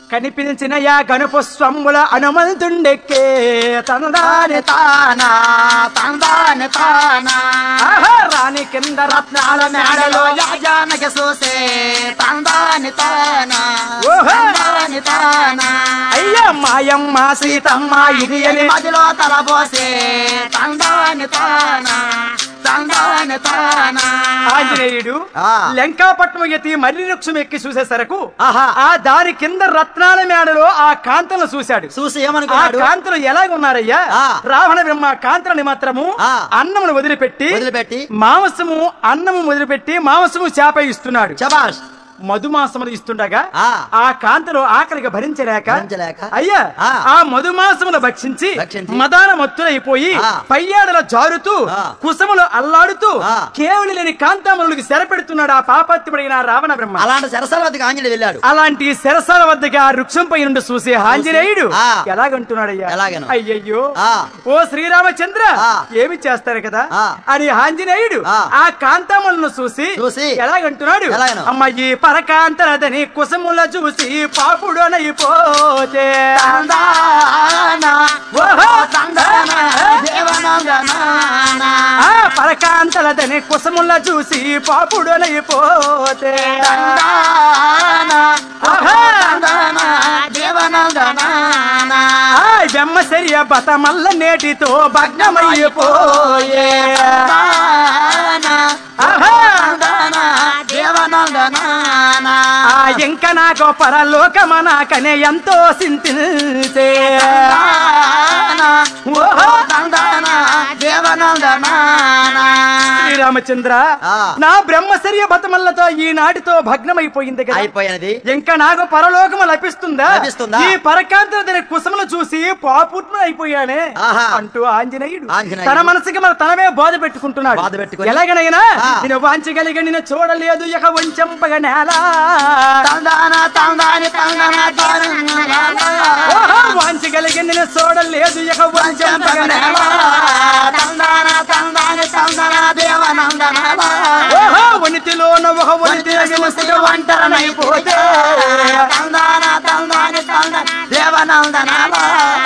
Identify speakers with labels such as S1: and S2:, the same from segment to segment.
S1: కనిపించిన యా గనుపు స్వమ్ముల అనుమంతుండెక్కే తనదాని
S2: తానా తందాని తానా
S1: ఆహా, రాణి కింద
S2: రత్నాల మేడలో యాజానకి చూసే తందాని తానా
S1: ఓహో.
S2: తందాని తానా
S1: అయ్యా మాయమ్మ సీతమ్మ ఇది అని
S2: మదిలో తలబోసే తందాని తానా తందాని తానా
S1: ఆంజనేయుడు
S2: ఆ.
S1: లంకాపట్నం ఎత్తి మర్రి వృక్షం ఎక్కి చూసేసరకు
S2: ఆహా.
S1: ఆ దాని కింద రత్నాల మేడలో ఆ కాంతలను చూశాడు
S2: చూసి
S1: ఆ
S2: ఏమనుకున్నాడు
S1: కాంతలు ఎలాగున్నారయ్యా
S2: ఆ.
S1: రావణ బ్రహ్మ కాంతలని మాత్రము
S2: ఆ.
S1: అన్నమును వదిలిపెట్టి
S2: వదిలిపెట్టి
S1: మాంసము అన్నము వదిలిపెట్టి మాంసము చేప ఇస్తున్నాడు
S2: శబాష్
S1: మధుమాసములు ఇస్తుండగా
S2: ఆ.
S1: ఆ కాంతలు ఆకలికి భరించలేక
S2: భరించలేక.
S1: అయ్యా
S2: ఆ.
S1: ఆ మధుమాసములు భక్షించి
S2: భక్షించి.
S1: మదాన మత్తులైపోయి
S2: ఆ.
S1: పయ్యాడల జారుతూ
S2: ఆ.
S1: కుసములు అల్లాడుతూ
S2: ఆ.
S1: కేవలి లేని కాంతామనులకి సెరపెడుతున్నాడు ఆ పాపత్యుడైన రావణ బ్రహ్మ
S2: అలాంటి సరస్వతికి ఆంజనేయుడు వెళ్ళాడు
S1: అలాంటి శరసాల వద్దకి ఆ వృక్షంపై నుండి చూసే ఆంజనేయుడు
S2: ఆ.
S1: ఎలాగంటున్నాడయ్యా
S2: ఎలాగను?
S1: అయ్యయ్యో
S2: ఆ.
S1: ఓ శ్రీరామచంద్ర
S2: ఆ.
S1: ఏమి చేస్తారు కదా
S2: ఆ.
S1: అని ఆంజనేయుడు
S2: ఆ.
S1: ఆ కాంతామలను చూసి
S2: చూసి
S1: ఎలాగంటున్నాడు
S2: ఎలాగను?
S1: అమ్మాయి పరకాంతరదని కుసముల చూసి పాపుడనైపోతే
S2: తందానా
S1: ఓహో.
S2: తందానా దేవనందనానా
S1: ఆ పరకాంతలదని కుసముల చూసి పాపుడనైపోతే
S2: తందానా
S1: ఆహా.
S2: తందానా దేవనందనానా
S1: ఆ బెమ్మసరియ బతమల్ల నేటితో భగ్నమైపోయే
S2: తందానా
S1: ఆహా.
S2: తందానా దేవనందనానా
S1: ఆ ఇంక నాకు పరలోకమనాకనే ఎంతో సింతిల్చే
S2: తందానా
S1: ఓహో.
S2: తందానా దేవనందనానా
S1: శ్రీరామచంద్ర
S2: ఆ.
S1: నా బ్రహ్మచర్య బతమల్లతో ఈనాటితో భగ్నమైపోయింది కదా
S2: అయిపోయినది
S1: ఇంకా నాకు పరలోకము లభిస్తుందా
S2: లభిస్తుందా?
S1: ఈ పరకాంతర దాని కుసములు చూసి పాపుట్న అయిపోయానే
S2: ఆహా.
S1: అంటూ ఆంజనేయుడు
S2: ఆంజనేయుడు.
S1: తన మనసుకి మన తనమే బోధ పెట్టుకుంటున్నాడు
S2: బాధ పెట్టుకొని.
S1: ఎలాగనైనా
S2: ఆ.
S1: నేను వాంచగలిగి నిన్ను చూడలేదు ఇక వంచంపగ నేల
S2: తందానా తందాని తందానా తందానా
S1: ఓహో, వాంచగలిగి నిన్ను చూడలేదు ఇక వంచంపగ నేల
S2: తందానా తందాని తందానా దేవనందనాలా
S1: ఓహో వనితిలోన ఒక వనితి
S2: చూసి ఒంటరనైపోతే తందానా తందాని తందాన దేవనందనాలా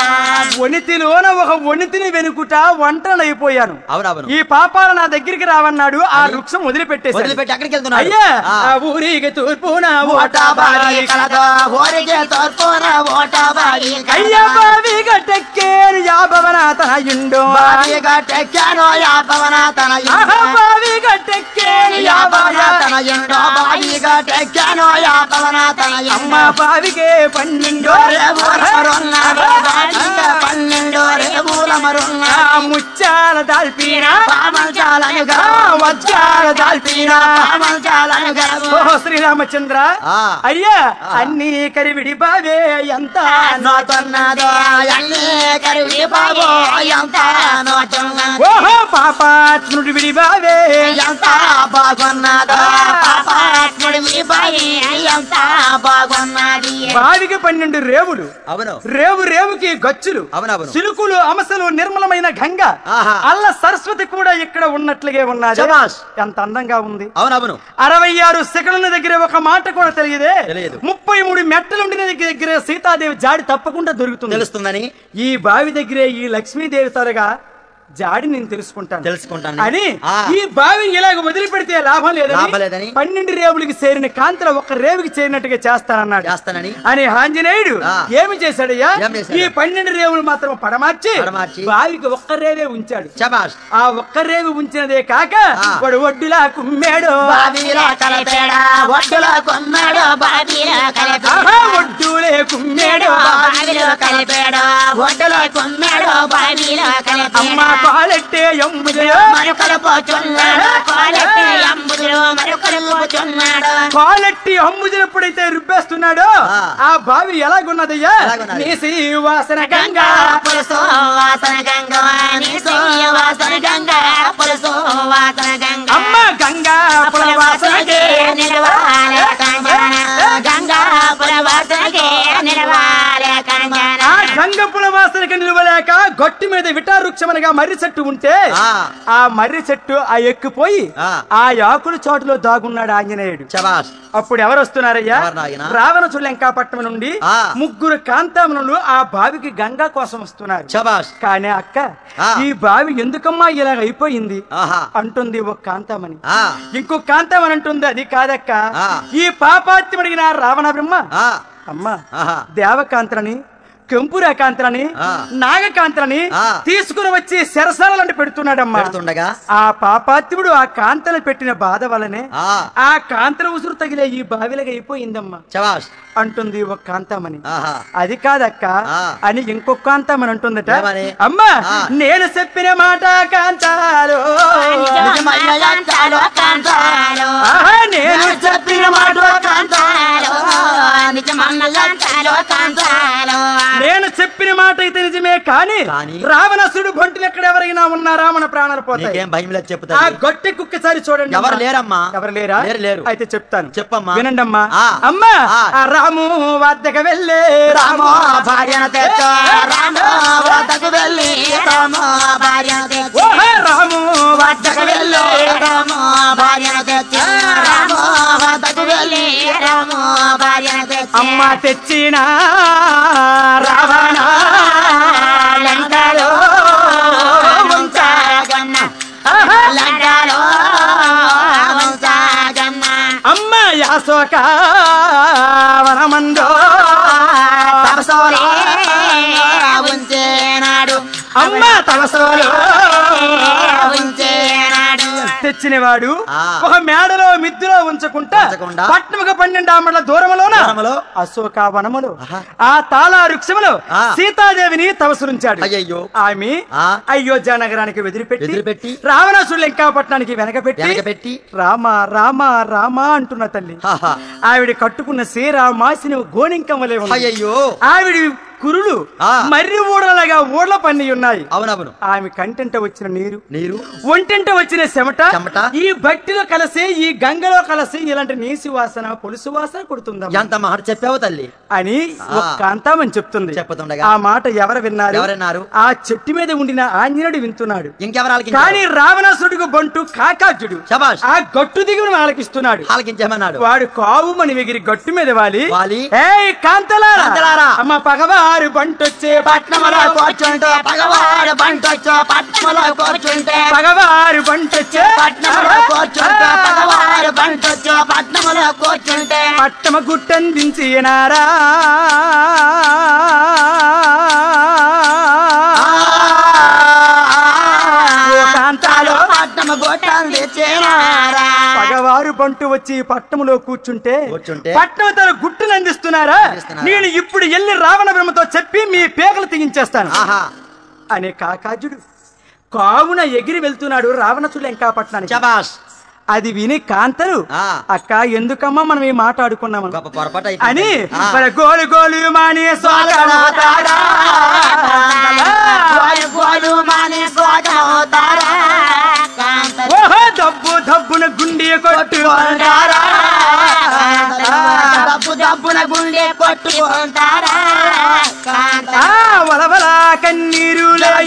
S1: వనితిలోన ఒక వనితిని వెనుకుట ఒంటనైపోయాను
S2: అవునవును
S1: ఈ పాపాలు నా దగ్గరికి రావన్నాడు ఆ వృక్షం వదిలిపెట్టేసి
S2: వదిలిపెట్టి అక్కడికి వెళ్తున్నాడు
S1: అయ్యా
S2: ఆ.
S1: ఆ ఊరికి తూర్పున
S2: ఓటాబారి
S1: ఓటాబారి
S2: కలదో ఊరికే తోర్పున ఓటాబారి
S1: అయ్యా బావి గట్టెక్కేరు యాభవనాథనయుండు
S2: బావిగా టెక్కానో యాపవన తన
S1: ఆహా బావి గట్టెక్కేరు
S2: యాపవన తన
S1: యాభవన
S2: ఎండో బావిగా టెక్కానో యాపవన తన
S1: అమ్మ బావికే పన్నెండు
S2: రేవులమరున్నాడు బావిగా పన్నెండు రేవులమరున్నా
S1: ఆ ముచ్చాల దాల్పిన
S2: పామంచాలను
S1: ఆ వజ్రాల దాల్పిన
S2: పామంచాలను
S1: ఓహో శ్రీరామచంద్ర
S2: ఆ.
S1: అయ్యా అన్ని కరివిడి బావే ఎంత
S2: నోతున్నదో అన్నీ కరివి బాబో ఎంత నోతున్నదో
S1: ఓహో పాపాత్ముడి విడి బావే
S2: ఎంత బాగున్నదో పాపాత్ముడి మీ బాయి ఎంత బాగున్నది
S1: బావికి పన్నెండు రేవులు
S2: అవును
S1: రేవు రేవుకి గచ్చులు
S2: అవునవును.
S1: సిలుకులు అమసలు నిర్మలమైన గంగ
S2: ఆహా.
S1: అల్ల సరస్వతి కూడా ఇక్కడ ఉన్నట్లుగే ఉన్నది
S2: శభాష్.
S1: ఎంత అందంగా ఉంది
S2: అవునవును
S1: అరవై ఆరు సెకండ్ల దగ్గర ఒక మాట కూడా తెలియదే
S2: తెలియదు.
S1: ముప్పై మూడు మెట్టలుండిన దగ్గర సీతాదేవి జాడి తప్పకుండా దొరుకుతుంది
S2: తెలుస్తుందని
S1: ఈ బావి దగ్గరే ఈ లక్ష్మీదేవి తరగా జాడి నేను తెలుసుకుంటాను
S2: తెలుసుకుంటాను
S1: అని
S2: ఆ.
S1: ఈ బావి ఇలాగ వదిలిపెడితే లాభం లేదని
S2: లాభం లేదని.
S1: పన్నెండు రేవులకి చేరిన కాంతల ఒక రేవుకి చేరినట్టుగా చేస్తానన్నాడు
S2: చేస్తానని
S1: అని ఆంజనేయుడు
S2: ఆ.
S1: ఏమి చేశాడయ్యా
S2: ఏం చేశాడు?
S1: ఈ పన్నెండు రేవులు మాత్రం పడమార్చి
S2: పడమార్చి.
S1: బావికి ఒక్క రేవే ఉంచాడు
S2: శబాష్
S1: ఆ ఒక్క రేవు ఉంచినదే కాక
S2: ఆ.
S1: వాడు ఒడ్డులా కుమ్మాడు
S2: బావిలా కలపేడా ఒడ్డులో కొన్నాడు బావిలా కలపేడా
S1: ఆహా, ఒడ్డులే కుమ్మాడు
S2: బావిలో కలిపాడు ఒడ్డులో కొన్నాడు బావిలో
S1: అమ్మ
S2: కలిపాడు
S1: పాలెట్టే ఎమ్ముదయో
S2: మరొకరు పోచున్నాడు కోలెట్టి అంబుదులు మరొకరు పోచున్నాడు
S1: కాలెట్టి అంబుజలు ఎప్పుడైతే రుబ్బేస్తున్నాడో
S2: ఆ.
S1: ఆ బావి ఎలాగున్నదయ్యా
S2: ఎలాగున్నది?
S1: నీసి వాసన గంగా
S2: గంగా పులుసు వాసన గంగా నీసు వాసన గంగా పులుసు వాసన గంగా
S1: అమ్మ గంగా పుల వాసనకే
S2: నిలవాలే కంజన గంగా పుల వాసనకే నిలవాలే కంజన
S1: ఆ గంగ పుల వాసనకి నిలవలేక గొట్టి మీద విటావృక్షమనగా మర్రి చెట్టు ఉంటే
S3: ఆ.
S1: ఆ మర్రి చెట్టు ఆ ఎక్కిపోయి
S3: ఆ.
S1: ఆ యాకుల చోటులో దాగున్నాడు ఆంజనేయుడు
S3: శబాష్
S1: అప్పుడు ఎవరు వస్తున్నారయ్యా
S3: ఎవరు నాయనా?
S1: రావణ లంకాపట్నం నుండి
S3: ఆ.
S1: ముగ్గురు కాంతామనులు ఆ బావికి గంగా కోసం వస్తున్నారు
S3: శబాష్
S1: కానీ అక్క
S3: ఆ.
S1: ఈ బావి ఎందుకమ్మా ఇలాగ అయిపోయింది
S3: ఆహా
S1: అంటుంది ఒక కాంతామణి
S3: ఆ
S1: ఇంకో కాంతామని అంటుంది అది కాదక్క
S3: ఆ.
S1: ఈ పాపాత్యం అడిగిన రావణ బ్రహ్మ
S3: ఆ
S1: అమ్మా
S3: ఆహా
S1: దేవకాంతలని కెంపురా కాంతలని
S3: ఆ.
S1: నాగకాంతలని
S3: ఆ.
S1: తీసుకుని వచ్చి శరసాలంటే పెడుతున్నాడమ్మా
S3: పెడుతుండగా
S1: ఆ పాపాత్ముడు ఆ కాంతను పెట్టిన బాధ వలనే
S3: ఆ
S1: ఆ కాంతల ఉసురు తగిలే ఈ బావిలగా అయిపోయిందమ్మా
S3: శబాష్
S1: అంటుంది ఒక కాంతామని
S3: ఆహా
S1: అది కాదక్క
S3: ఆ.
S1: అని ఇంకొక కాంతామని అంటుందట
S3: ఏమని?
S1: అమ్మా
S3: ఆ.
S1: నేను చెప్పిన మాట కాంతాలు
S2: నిజమయ్య కాంతాలో కాంతాలో
S1: ఆహా, నేను చెప్పిన మాట
S2: కాంతాలో నిజమన్న కాంతాలో కాంతాలో
S1: నేను చెప్పిన మాట అయితే నిజమే కానీ
S3: కానీ?
S1: రావణాసుడు బంటులు ఎక్కడ ఎవరైనా ఉన్నారా మన ప్రాణాలు పోతాయి
S3: నీకేం భయం లేదు
S1: ఆ
S3: చెప్తా
S1: గొట్టె కుక్కసారి చూడండి
S3: ఎవరు
S1: అమ్మా.
S3: లేరమ్మా
S1: ఎవరు లేరా
S3: లేరు లేరు
S1: అయితే చెప్తాను
S3: చెప్పమ్మా.
S1: వినండమ్మా
S3: ఆ.
S1: అమ్మా
S3: ఆ.
S1: ఆ రాము వద్దకు వెళ్ళే
S2: రామో భార్యను తెచ్చో రామో వద్దకు వెళ్ళి రామో భార్యను తెచ్చి
S1: ఓహే రాము
S2: వద్దకు వెళ్ళి రామో భార్యను తెచ్చి రామో వద్దకు వెళ్ళి రామో భార్యను తెచ్చి
S1: అమ్మ తెచ్చిన రావణ లంకలో
S2: ఉంచాగన్న
S1: ఆహా.
S2: లంకలో ఉంచాగన్న
S1: అమ్మ యాసోక వనమందో
S2: తపసోలే ఉంచేనాడు
S1: అమ్మ తలసోలో
S2: ఉంచేనాడు
S1: తెచ్చినవాడు
S3: ఆ.
S1: ఒక మేడలో మిద్దులో ఉంచకుండా
S3: ఉంచకుండా
S1: పట్నముగా పన్నెండు ఆమల దూరములోన
S3: దూరములో
S1: అశోక వనములు
S3: ఆహా.
S1: ఆ తాళా వృక్షములో
S3: ఆ.
S1: సీతాదేవిని తవసరుంచాడు
S3: అయ్యయ్యో
S1: ఆమె
S3: ఆ.
S1: అయోధ్య నగరానికి వెదిలిపెట్టి
S3: వెదిలిపెట్టి
S1: రావణాసుడు లంకాపట్నానికి వెనకబెట్టి
S3: వెనకబెట్టి
S1: రామ రామ రామ అంటున్న తల్లి
S3: ఆహా.
S1: ఆవిడ కట్టుకున్న సీర మాసిన గోణింకం వలె ఉంది
S3: అయ్యయ్యో
S1: ఆవిడ కురులు
S3: ఆ.
S1: మర్రి ఊడలగా ఊడల పన్ని ఉన్నాయి
S3: అవునవును
S1: ఆమె కంటంట వచ్చిన నీరు
S3: నీరు
S1: ఒంటింట వచ్చిన చెమట
S3: చెమట.
S1: ఈ బట్టిలో కలిసి ఈ గంగలో కలిసి ఇలాంటి నీసి వాసన పులుసు వాసన కొడుతుందమ్మా
S3: ఎంత మాట చెప్పావు తల్లి
S1: అని
S3: ఆ.
S1: ఒక కాంతామని చెప్తుంది
S3: చెప్పుతుండగా.
S1: ఆ మాట ఎవరు విన్నారు
S3: ఎవరన్నారు?
S1: ఆ చెట్టు మీద ఉండిన ఆంజనేయుడు వింటున్నాడు
S3: ఇంకెవరు ఆలకించారు?
S1: కానీ రావణాసుడికి బంటు కాకాజుడు
S3: శబాష్
S1: ఆ గట్టు దిగును ఆలకిస్తున్నాడు
S3: ఆలకించేమన్నాడు
S1: వాడు కావుమని ఎగిరి గట్టు మీద వాలి
S3: వాలి.
S1: ఏయ్ కాంతలారా
S3: కాంతలారా.
S1: అమ్మ పగవారు బంటొచ్చే పట్నమలా
S2: కూర్చుంటే పగవాడు బంటొచ్చో పట్నములో కూర్చుంటే
S1: పగవారు బంటొచ్చే
S2: పట్నములో కూర్చుంటే పగవాడు బంటొచ్చో పట్నములో కూర్చుంటే
S1: పట్టమ గుట్టందించినారా ఓ కాంతాలో
S2: పట్నము గొట్టం తెచ్చినారా
S1: పగవారు బంటు వచ్చి పట్టములో కూర్చుంటే
S3: కూర్చుంటే
S1: పట్టణ తన గుట్టును అందిస్తున్నారా
S3: అందిస్తున్నారా?
S1: నేను ఇప్పుడు ఎల్లి రావణ బ్రహ్మతో చెప్పి మీ పేకలు తెగించేస్తాను
S3: ఆహా
S1: అనే కాకాజుడు కావున ఎగిరి వెళ్తున్నాడు రావణసుడు లంకాపట్నానికి
S3: శబాష్
S1: అది విని కాంతలు
S3: ఆ.
S1: అక్క ఎందుకమ్మా మనం ఈ మాట ఆడుకున్నాము
S3: గొప్ప పొరపాటు
S1: అని
S3: అయిపోయింది. ఆ.
S1: మన గోలు గోలు మాని స్వాగతారా
S2: గోలు గోలు మానే స్వాగమవుతారా కాంతలు
S1: ఓహో దబ్బు దబ్బున గుండి కొట్టు
S2: కొంటారా డబ్బు డబ్బున గుండె కొట్టుకుంటారా కాంతలు
S1: ఆ వలవల కన్నీరు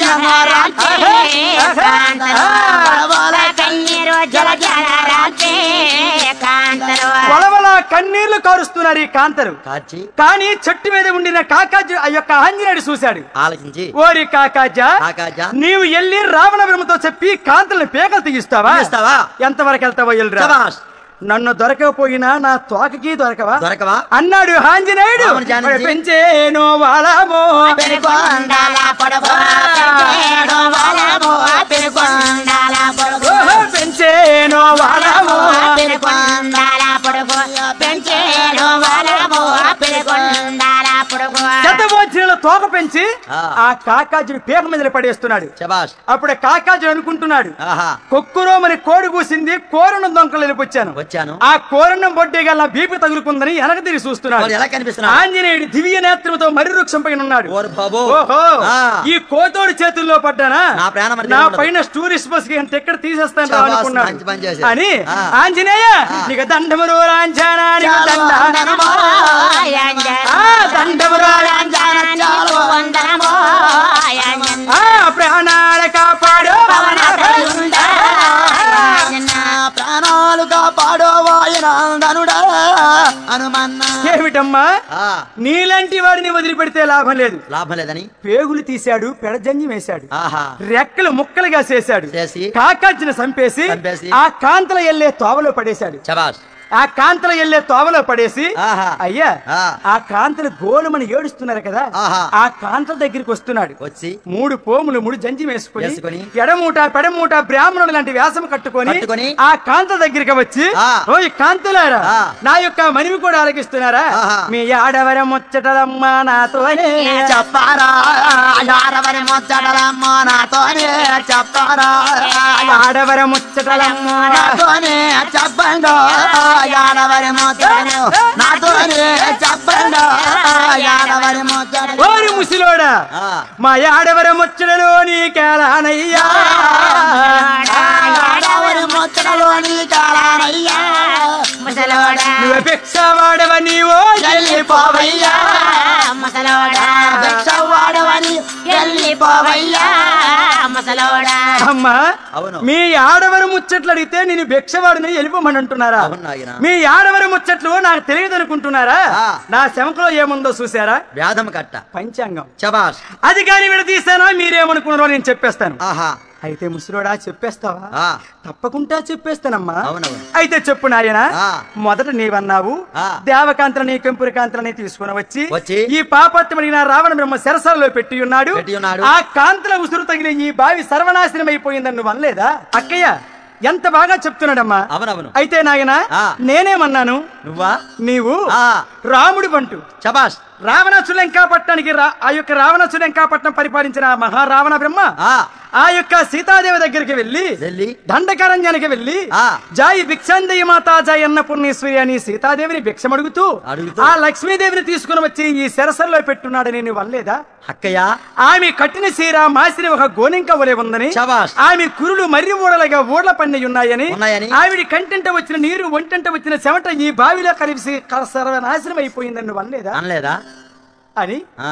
S2: కన్నీరు జల జల రాత్రి కాంతలు
S1: వలవల కన్నీళ్లు కారుస్తున్నారు ఈ కాంతలు
S3: కాచి
S1: కానీ చెట్టు మీద ఉండిన కాకాజు ఆ యొక్క ఆంజనేయుడు చూశాడు
S3: ఆలకించి
S1: ఓరి కాకాజా
S3: కాకాజా
S1: నీవు ఎల్లి రావణ బ్రహ్మతో చెప్పి కాంతలను పేకలు తీయిస్తావా
S3: తీయిస్తావా?
S1: ఎంతవరకు వెళ్తావో ఎల్లురా
S3: శబాష్
S1: నన్ను దొరకకపోయినా నా తోకకి దొరకవా
S3: దొరకవా
S1: అన్నాడు ఆంజనేయుడు
S3: రావణ జానకి.
S1: పెంచేను వాలమో
S2: పెరుగొండాల పొడవు పెంచేడు వలము పెరుగొండాల పొడవు
S1: ఓహో, పెంచేను వాలమో
S2: పెరుగొండాల పొడవు పెంచేడు వలము పెరుగొండాల పొడవు
S1: శతవోజనుల తోక పెంచి
S3: ఆ.
S1: ఆ కాకాజుడు పేక మీద పడేస్తున్నాడు
S3: శబాష్
S1: అప్పుడే కాకాజుడు అనుకుంటున్నాడు
S3: ఆహా
S1: కొక్కురోమని కోడి కూసింది కోరను దొంకలు వెళ్ళిపోచ్చాను
S3: వచ్చాను
S1: ఆ కోరన్నం బొడ్డి గల బీపి తగులుకుందని వెనక తిరిగి చూస్తున్నాడు
S3: వాడు ఎలా కనిపిస్తున్నాడు
S1: ఆంజనేయుడు దివ్య నేత్రంతో మర్రి వృక్షం పైన ఉన్నాడు
S3: ఓరు బాబు
S1: ఓహో
S3: ఆ.
S1: ఈ కోతోడు చేతుల్లో పడ్డానా
S3: నా ప్రాణం మరి
S1: నా
S3: తిరుగుండదు.
S1: పైన టూరిస్ట్ బస్ కి టికెట్ తీసేస్తాను రా
S3: శభాష్,
S1: అనుకున్నాడు
S3: మంచి పని చేశావు.
S1: అని
S3: ఆ.
S1: ఆంజనేయ నీకు దండమురు రాంజానా నీకు దండ ఆ దండమురు
S2: వందనమో
S1: ఆ
S2: నందనుడా హనుమన్న
S1: ఏమిటమ్మా
S2: ఆ,
S1: నీలాంటి వాడిని వదిలిపెడితే లాభం లేదు
S2: లాభం లేదని
S1: పేగులు తీశాడు పెడజంజి వేశాడు
S2: ఆహా
S1: రెక్కలు ముక్కలుగా చేశాడు
S2: చేసి
S1: కాకాచిన సంపేసి
S2: చంపేసి
S1: ఆ కాంతల ఎల్లే తోవలో పడేశాడు
S2: చబాస్
S1: ఆ కాంతల ఎల్లే తోవలో పడేసి
S2: ఆహా.
S1: అయ్యా
S2: ఆ.
S1: ఆ కాంతలు గోలుమని ఏడుస్తున్నారు కదా
S2: ఆహా.
S1: ఆ కాంతల దగ్గరికి వస్తున్నాడు
S2: వచ్చి
S1: మూడు పోములు మూడు జంజి వేసుకుని
S2: వేసుకొని,
S1: ఎడమూట పెడమూట బ్రాహ్మణుడు లాంటి వ్యాసం కట్టుకొని
S2: కట్టుకొని,
S1: ఆ కాంత దగ్గరికి వచ్చి
S2: ఆ.
S1: ఓ ఈ కాంతులారా
S2: ఆ.
S1: నా యొక్క మనవి కూడా ఆలకిస్తున్నారా
S2: ఆహా.
S1: మీ ఆడవర ముచ్చటలమ్మా నాతోనే
S2: చెప్పారా యారవరి ముచ్చటలమ్మ నాతోనే చెప్పారా
S1: ఆడవర ముచ్చటలమ్మా
S2: నాతోనే చెప్పండు యారవరి ముచ్చటలు నాతోనే చెప్పండు యారవరి ముచ్చటలు
S1: ఓరి ముసిలోడా
S2: ఆ.
S1: మా ఆడవర ముచ్చటలో నీకేలానయ్యా
S2: యారవరి ముచ్చటలోని కాలానయ్యా ముసలోడా
S1: నువ్వు భిక్షవాడవ నీవో
S2: వెళ్ళిపోవయ్యా ముసలోడా భిక్షవాడవని వెళ్ళిపోవయ్యా ముసలోడా
S1: అమ్మా
S2: అవును.
S1: మీ ఆడవరు ముచ్చట్లు అడిగితే నేను భిక్షవాడిని వెళ్ళిపోమని అంటున్నారా
S2: అవును నాయనా.
S1: మీ ఆడవరు ముచ్చట్లు నాకు తెలియదు అనుకుంటున్నారా
S2: ఆ.
S1: నా శమకలో ఏముందో చూసారా
S2: వ్యాధం కట్ట
S1: పంచాంగం
S2: చబాస్
S1: అది కానీ విడదీసానా మీరేమనుకున్నారో నేను చెప్పేస్తాను
S2: ఆహా
S1: అయితే ముసలోడా చెప్పేస్తావా
S2: ఆ
S1: తప్పకుండా చెప్పేస్తానమ్మా
S2: అవునవును.
S1: అయితే చెప్పు నాయన
S2: ఆ.
S1: మొదట నీవన్నావు
S2: ఆ.
S1: దేవకాంతలని కెంపురకాంతలని తీసుకుని వచ్చి
S2: వచ్చి
S1: ఈ పాపత్యమడిగిన రావణ బ్రహ్మ శరసలలో పెట్టి ఉన్నాడు
S2: పెట్టి ఉన్నాడు.
S1: ఆ కాంతల ఉసురు తగిలి ఈ బావి సర్వనాశనం అయిపోయిందని నువ్వు అనలేదా అక్కయ్య ఎంత బాగా చెప్తున్నాడమ్మా
S2: అవునవును
S1: అయితే నాయన
S2: ఆ.
S1: నేనేమన్నాను
S2: నువ్వా
S1: నీవు
S2: ఆ
S1: రాముడు బంటు
S2: చబాస్
S1: రావణాసులంకాపట్నానికి రా ఆ యొక్క రావణాసులంకాపట్నం పరిపాలించిన మహారావణ బ్రహ్మ
S2: ఆ
S1: ఆ యొక్క సీతాదేవి దగ్గరికి వెళ్ళి
S2: వెళ్ళి
S1: దండకారణ్యానికి వెళ్ళి
S2: ఆ.
S1: జాయి భిక్షాందేయ మాతా జాయి అన్న పూర్ణేశ్వరి అని సీతాదేవిని భిక్షమడుగుతూ
S2: అడుగుతూ.
S1: ఆ లక్ష్మీదేవిని తీసుకుని వచ్చి ఈ శరసల్లో పెట్టున్నాడని నువ్వు అనలేదా
S2: అక్కయ్య
S1: ఆమె కట్టిన చీర మాసిని ఒక గోనింక వలె ఉందని
S2: శభాష్.
S1: ఆమె కురులు మర్రి ఊడలుగా ఊడల పన్ని ఉన్నాయని
S2: ఉన్నాయని.
S1: ఆవిడ కంటెంట వచ్చిన నీరు ఒంటంట వచ్చిన చెమట ఈ బావిలో కలిసి క- సర్వనాశనం అయిపోయిందని నువ్వు అనలేదా
S2: అనలేదా
S1: అని
S2: ఆ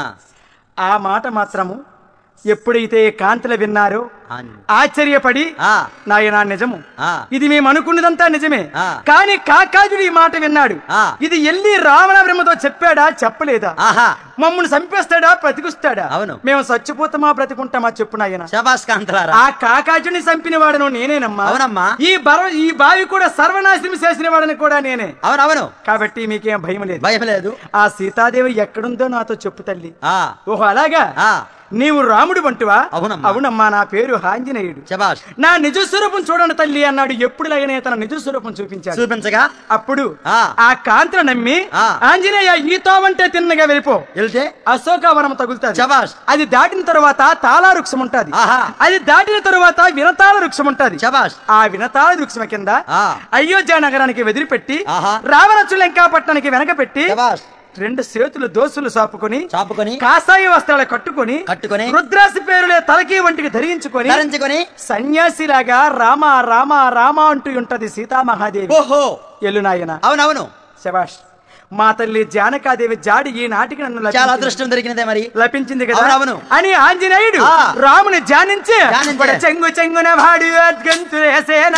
S1: ఆ మాట మాత్రము ఎప్పుడైతే కాంతలు విన్నారో
S2: అన్-
S1: ఆశ్చర్యపడి
S2: ఆ
S1: నాయనా నిజము
S2: ఆ
S1: ఇది మేము అనుకున్నదంతా నిజమే
S2: ఆ.
S1: కానీ కాకాజుడు ఈ మాట విన్నాడు
S2: ఆ.
S1: ఇది ఎల్లి రావణ బ్రహ్మతో చెప్పాడా చెప్పలేదా
S2: ఆహా
S1: మమ్మల్ని చంపేస్తాడా బ్రతికుస్తాడా
S2: అవును.
S1: మేము చచ్చిపోతామా బ్రతికుంటామా చెప్పు నాయన
S2: శబాస్ కాంతలారా
S1: ఆ కాకాజుని చంపిన వాడను నేనేనమ్మా
S2: అవునమ్మా.
S1: ఈ బర ఈ బావి కూడా సర్వనాశనం చేసిన వాడని కూడా నేనే
S2: అవునవును
S1: కాబట్టి మీకేం భయం లేదు
S2: భయం లేదు
S1: ఆ సీతాదేవి ఎక్కడుందో నాతో చెప్పు తల్లి
S2: ఆ
S1: ఓహో అలాగా
S2: ఆ
S1: నీవు రాముడు వంటువా
S2: అవునమ్మా.
S1: అవునమ్మా నా పేరు ఆంజనేయుడు
S2: శబాస్
S1: నా నిజ స్వరూపం చూడండి తల్లి అన్నాడు ఎప్పుడులాగనే తన నిజ స్వరూపం చూపించాడు
S2: చూపించగా
S1: అప్పుడు
S2: ఆ.
S1: ఆ కాంతను నమ్మి
S2: ఆ.
S1: ఆంజనేయ ఈ తోవంటే తిన్నగా వెళ్ళిపో
S2: వెళ్తే
S1: అశోకవనం తగులుతుంది
S2: శబాష్.
S1: అది దాటిన తరువాత తాళా వృక్షం ఉంటది
S2: ఆహా.
S1: అది దాటిన తరువాత వినతాళ వృక్షం ఉంటది
S2: శబాష్
S1: ఆ వినతాళ వృక్షం కింద
S2: ఆ.
S1: అయోధ్య నగరానికి వెదిలిపెట్టి
S2: ఆహా.
S1: రావణచు లంకాపట్నానికి వెనక పెట్టి
S2: శబాష్
S1: రెండు చేతులు దోసులు సాపుకొని
S2: చాపుకొని
S1: కాషాయ వస్త్రాలు కట్టుకొని
S2: కట్టుకొని
S1: రుద్రాసి పేరులే తలకి వంటికి ధరించుకొని
S2: ధరించుకొని
S1: సన్యాసిలాగా రామ రామ రామ అంటూ ఉంటది సీతామహాదేవి
S2: ఓహో
S1: ఎల్లు నాయన
S2: అవునవును
S1: శబాష్ మా తల్లి జానకాదేవి జాడి ఈ నాటికి నన్ను
S2: చాలా
S1: లభించింది.
S2: అదృష్టం దొరికినదే మరి
S1: లభించింది కదా
S2: అవునవును.
S1: అని ఆంజనేయుడు
S2: ఆ.
S1: రాముని ధ్యానించి
S2: ధ్యానించి.
S1: ఇప్పుడు చెంగు చెంగున వాడు అద్గంతులేసేనా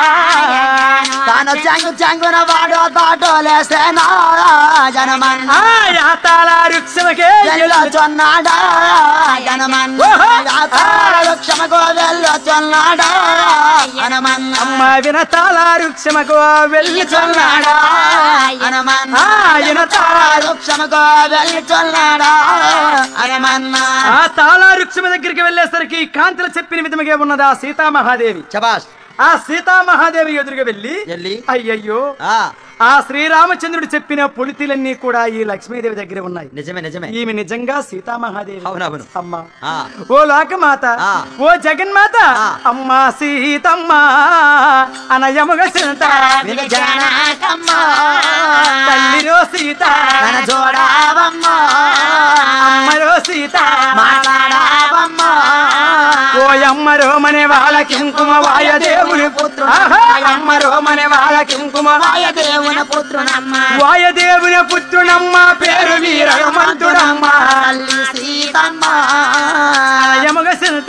S2: తాను చాంగు చాంగున వాడు దాటోలేసేనా జనమన్న
S1: ఆ యాతాళ వృక్షమకే
S2: వెళ్ళొచ్చున్నాడా జనమన్న
S1: ఓహో.
S2: యాతాళ వృక్షముకు వెళ్ళొచ్చున్నాడా జనమన్న
S1: అమ్మ వినతాళ వృక్షమకు వెళ్ళుచున్నాడా
S2: హనుమన్న
S1: ఆ, వినతాళ
S2: వృక్షముకు వెళ్ళుచున్నాడా హనుమన్న
S1: ఆ తాళ వృక్షం దగ్గరికి వెళ్ళేసరికి కాంతలు చెప్పిన విధముగా ఉన్నదా సీతామహాదేవి
S2: శబాష్
S1: ఆ సీతామహాదేవి ఎదురుగా వెళ్ళి
S2: వెళ్ళి
S1: అయ్యయ్యో
S2: ఆ
S1: ఆ శ్రీరామచంద్రుడు చెప్పిన పొలితిలన్నీ కూడా ఈ లక్ష్మీదేవి దగ్గర ఉన్నాయి
S2: నిజమే నిజమే
S1: ఈమె నిజంగా సీతామహాదేవి
S2: అవునవును.
S1: అమ్మా
S2: ఆ
S1: ఓ లోకమాత
S2: ఆ.
S1: ఓ జగన్మాత
S2: ఆ.
S1: అమ్మా సీతమ్మ అనయముగ సింత
S2: విని జానకమ్మ
S1: తల్లిరో సీత
S2: తన చూడవమ్మ
S1: అమ్మరో సీత
S2: మాట్లాడవమ్మ
S1: ఓ అమ్మరో మనే వాళ్ళ కింకుమ వాయదేవుని పుత్రుడు ఆహా, అమ్మరో మనే వాళ్ళ కింకుమ
S2: వాయ దేవుని పుత్రునమ్మ
S1: వాయదేవుని పుత్రునమ్మ పేరు వీర హనుమంతుడమ్మ
S2: తల్లి సీతమ్మ
S1: అనయముగ సింత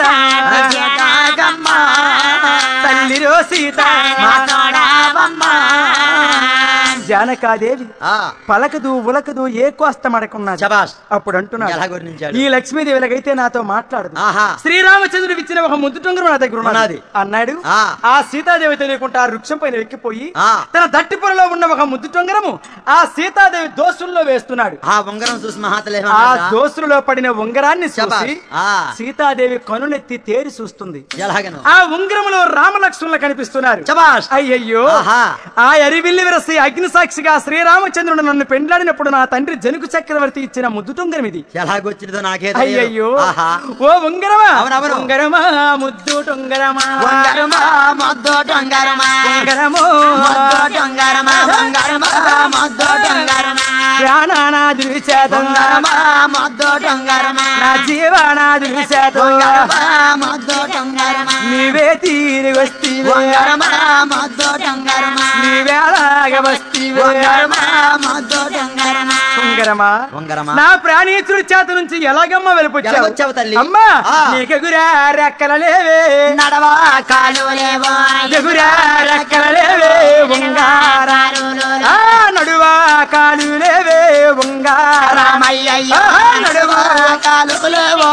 S2: జానకమ్మ
S1: తల్లిరో సీత
S2: మాట్లాడవమ్మ
S1: జానకాదేవి
S3: ఆ
S1: పలకదు ఉలకదు ఏ కోస్త మడకున్నది
S3: శబాష్
S1: అప్పుడు అంటున్నాడు
S3: ఎలా గుర్తించాడు?
S1: ఈ లక్ష్మీదేవి ఎలాగైతే నాతో మాట్లాడదు
S3: ఆహా
S1: శ్రీరామచంద్రుడు ఇచ్చిన ఒక ముద్దు టొంగరం నా దగ్గర ఉన్నది
S3: ఉన్నది.
S1: అన్నాడు
S3: ఆ.
S1: ఆ సీతాదేవి తెలియకుండా ఆ వృక్షం పైన ఎక్కిపోయి
S3: ఆ.
S1: తన దట్టి పొరలో ఉన్న ఒక ముద్దు టొంగరము ఆ సీతాదేవి దోసుల్లో వేస్తున్నాడు
S3: ఆ ఉంగరం చూసి
S1: ఆ
S3: మహాతలేమన్నా
S1: దోసులలో పడిన ఉంగరాన్ని చూసి
S3: శబాష్. ఆ.
S1: సీతాదేవి కనునెత్తి తేరి చూస్తుంది
S3: ఎలాగను
S1: ఆ ఉంగరములో రామలక్ష్మణులు కనిపిస్తున్నారు
S3: శబాష్
S1: అయ్యయ్యో
S3: ఆహా.
S1: ఆ అరివిల్లి విరసి అగ్ని సాక్షిగా శ్రీరామచంద్రుడు నన్ను పెండ్లాడినప్పుడు నా తండ్రి జనుకు చక్రవర్తి ఇచ్చిన ముద్దు టొంగరం ఇది
S3: ఎలాగొచ్చినదో నాకే తెలియదు.
S1: అయ్యయ్యో
S3: ఆహా
S1: ఓ ఉంగరమా
S3: అవునవును.
S1: ఉంగరమా ముద్దు టొంగరమా
S2: బంగారమా మొద్దు టొంగరమా
S1: ఉంగరము
S2: మొద్దు టొంగరమా బంగారమా మొద్దు టొంగరమా
S1: ప్రాణానాదుడి చేత
S2: బంగారమా మొద్దు టొంగరమా
S1: నా జీవనాదుడి చేత
S2: బంగారమా మొద్దు టొంగరమా
S1: నీవే తీరి వస్తీవే
S2: బంగారమా మొద్దు టొంగరమా
S1: నీవేలాగ వస్తీవే
S2: బంగారమా మొద్దు టొంగరమా
S1: ఉంగరమా
S3: ఉంగరమా
S1: నా ప్రాణీచుడి చేత నుంచి ఎలాగమ్మ వెలుపొచ్చావు
S3: ఎలాగొచ్చావు తల్లి?
S1: అమ్మా
S3: ఆ.
S1: నీకెగురా రెక్కల లేవే
S2: నడవా కాలు లేవో
S1: ఎగురా రెక్కల లేవే ఉంగారా
S2: రారులు
S1: ఆ నడువా కాలు లేవే ఉంగారా
S2: రామయ్యయ్యో
S1: ఆహా,
S2: నడువా కాలు లేవో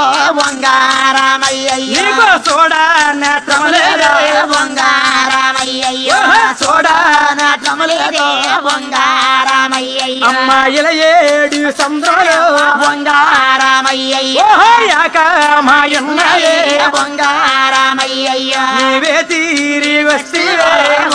S2: వంగారామయ్యయ్యో
S1: నీకు సోడా నేత్రమలేదే
S2: వంగారామయ్యయ్యో
S1: ఆహా,
S2: సోడా నాట్రములేదే వంగారామయ్యయ్యో
S1: అమ్మాయిల ఏడు సంద్రంలో
S2: వంగారామయ్యయ్యో
S1: ఓహో యాకమాయున్నాయే
S2: వంగారామయ్యయ్యో
S1: నీవే తీరి వస్తీవే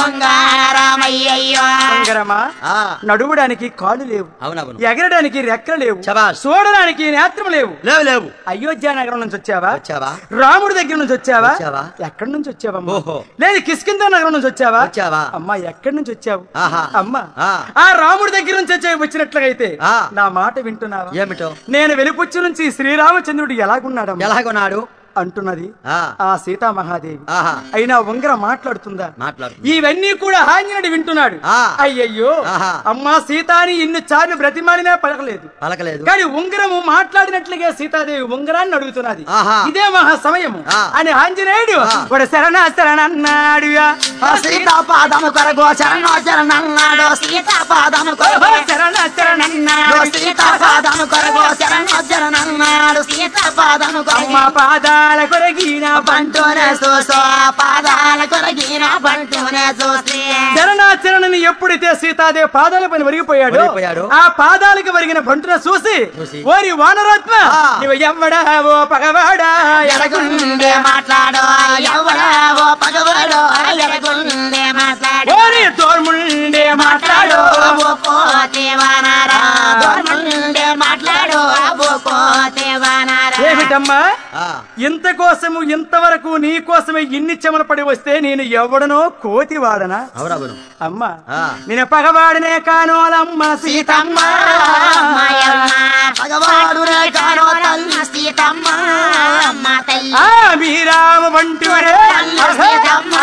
S2: వంగారామయ్యయ్యో
S1: ఉంగరమా
S3: ఆ
S1: నడువడానికి కాళ్ళు లేవు
S3: అవునవును
S1: ఎగరడానికి రెక్కలు లేవు
S3: శబాష్.
S1: చూడడానికి నేత్రం లేవు
S3: లేవు లేవు
S1: అయోధ్య నగరం నుంచి వచ్చావా
S3: వచ్చావా
S1: రాముడి దగ్గర నుంచి వచ్చావా
S3: వచ్చావా?
S1: ఎక్కడి నుంచి వచ్చావా
S3: ఓహో.
S1: లేదు కిష్కింద నగరం నుంచి వచ్చావా
S3: వచ్చావా?
S1: అమ్మా ఎక్కడి నుంచి వచ్చావు
S3: ఆహా.
S1: అమ్మా
S3: ఆ.
S1: ఆ రాముడి దగ్గర నుంచి వచ్చే వచ్చినట్లయితే
S3: ఆ.
S1: నా మాట వింటున్నావా
S3: ఏమిటో
S1: నేను వెలుపుచ్చు నుంచి శ్రీరామచంద్రుడు ఎలాగున్నాడమ్మా
S3: ఎలాగొన్నాడు
S1: అంటున్నది
S3: ఆ
S1: ఆ సీతామహాదేవి
S3: ఆహా
S1: అయినా ఉంగర మాట్లాడుతుందా
S3: మాట్లాడు
S1: ఇవన్నీ కూడా ఆంజనేయుడు వింటున్నాడు
S3: ఆ.
S1: అయ్యయ్యో
S3: ఆహా.
S1: అమ్మా సీతాని ఇన్ని చార్లు బ్రతిమాలినా పలకలేదు
S3: పలకలేదు
S1: కానీ ఉంగరము మాట్లాడినట్లుగా సీతాదేవి ఉంగరాన్ని అడుగుతున్నది
S3: ఆహా.
S1: ఇదే మహా సమయము
S3: ఆ.
S1: అని ఆంజనేయుడు
S3: ఆ.
S1: ఒక శరణ శరణన్నాడు
S2: సీతాపాదము కొరగో శరణో శరణన్నాడు సీతాపాదము కొరగో
S1: శరణ శరణన్నాడు
S2: సీతాపాదము కొరగో శరణో శరణన్నాడు సీతాపాదము
S1: అమ్మ
S2: కొరగో
S1: పాదాల కొరగిన
S2: బంటూనే చూసో పాదాల కొరగిన బంటూనే చూసి
S1: శరణాచరణని ఎప్పుడైతే సీతాదేవి పాదాల పైన ఒరిగిపోయాడు
S3: ఒరిగిపోయాడు.
S1: ఆ పాదాలకు వరిగిన బంటున చూసి
S3: చూసి.
S1: ఓరి వానరాత్మ
S3: ఆ.
S1: నువ్వు ఎవ్వడా ఓ పగవాడా
S2: ఎరగుండే మాట్లాడో ఎవడా ఓ పగవాడో ఎరగుండే మాట్లాడో
S1: ఓరి తోర్ముండే మాట్లాడు
S2: ఓ కోతే వానారా దోర్ముండే మాట్లాడో ఓ కోతే వానారా
S1: ఏమిటమ్మా
S3: ఆ
S1: ఇంత కోసము ఇంతవరకు నీ కోసమే ఇన్ని చెమలు పడి వస్తే నేను ఎవడనో కోతి వాడనా
S3: అవునవును
S1: అమ్మా
S3: ఆ.
S1: నేను పగవాడనే కానోలమ్మ సీతమ్మ
S2: మాయమ్మ పగవాడునే కానో తల్లి సీతమ్మ అమ్మ తల్లి
S1: ఆ మీరామ వంటివడే
S2: తల్లి సీతమ్మ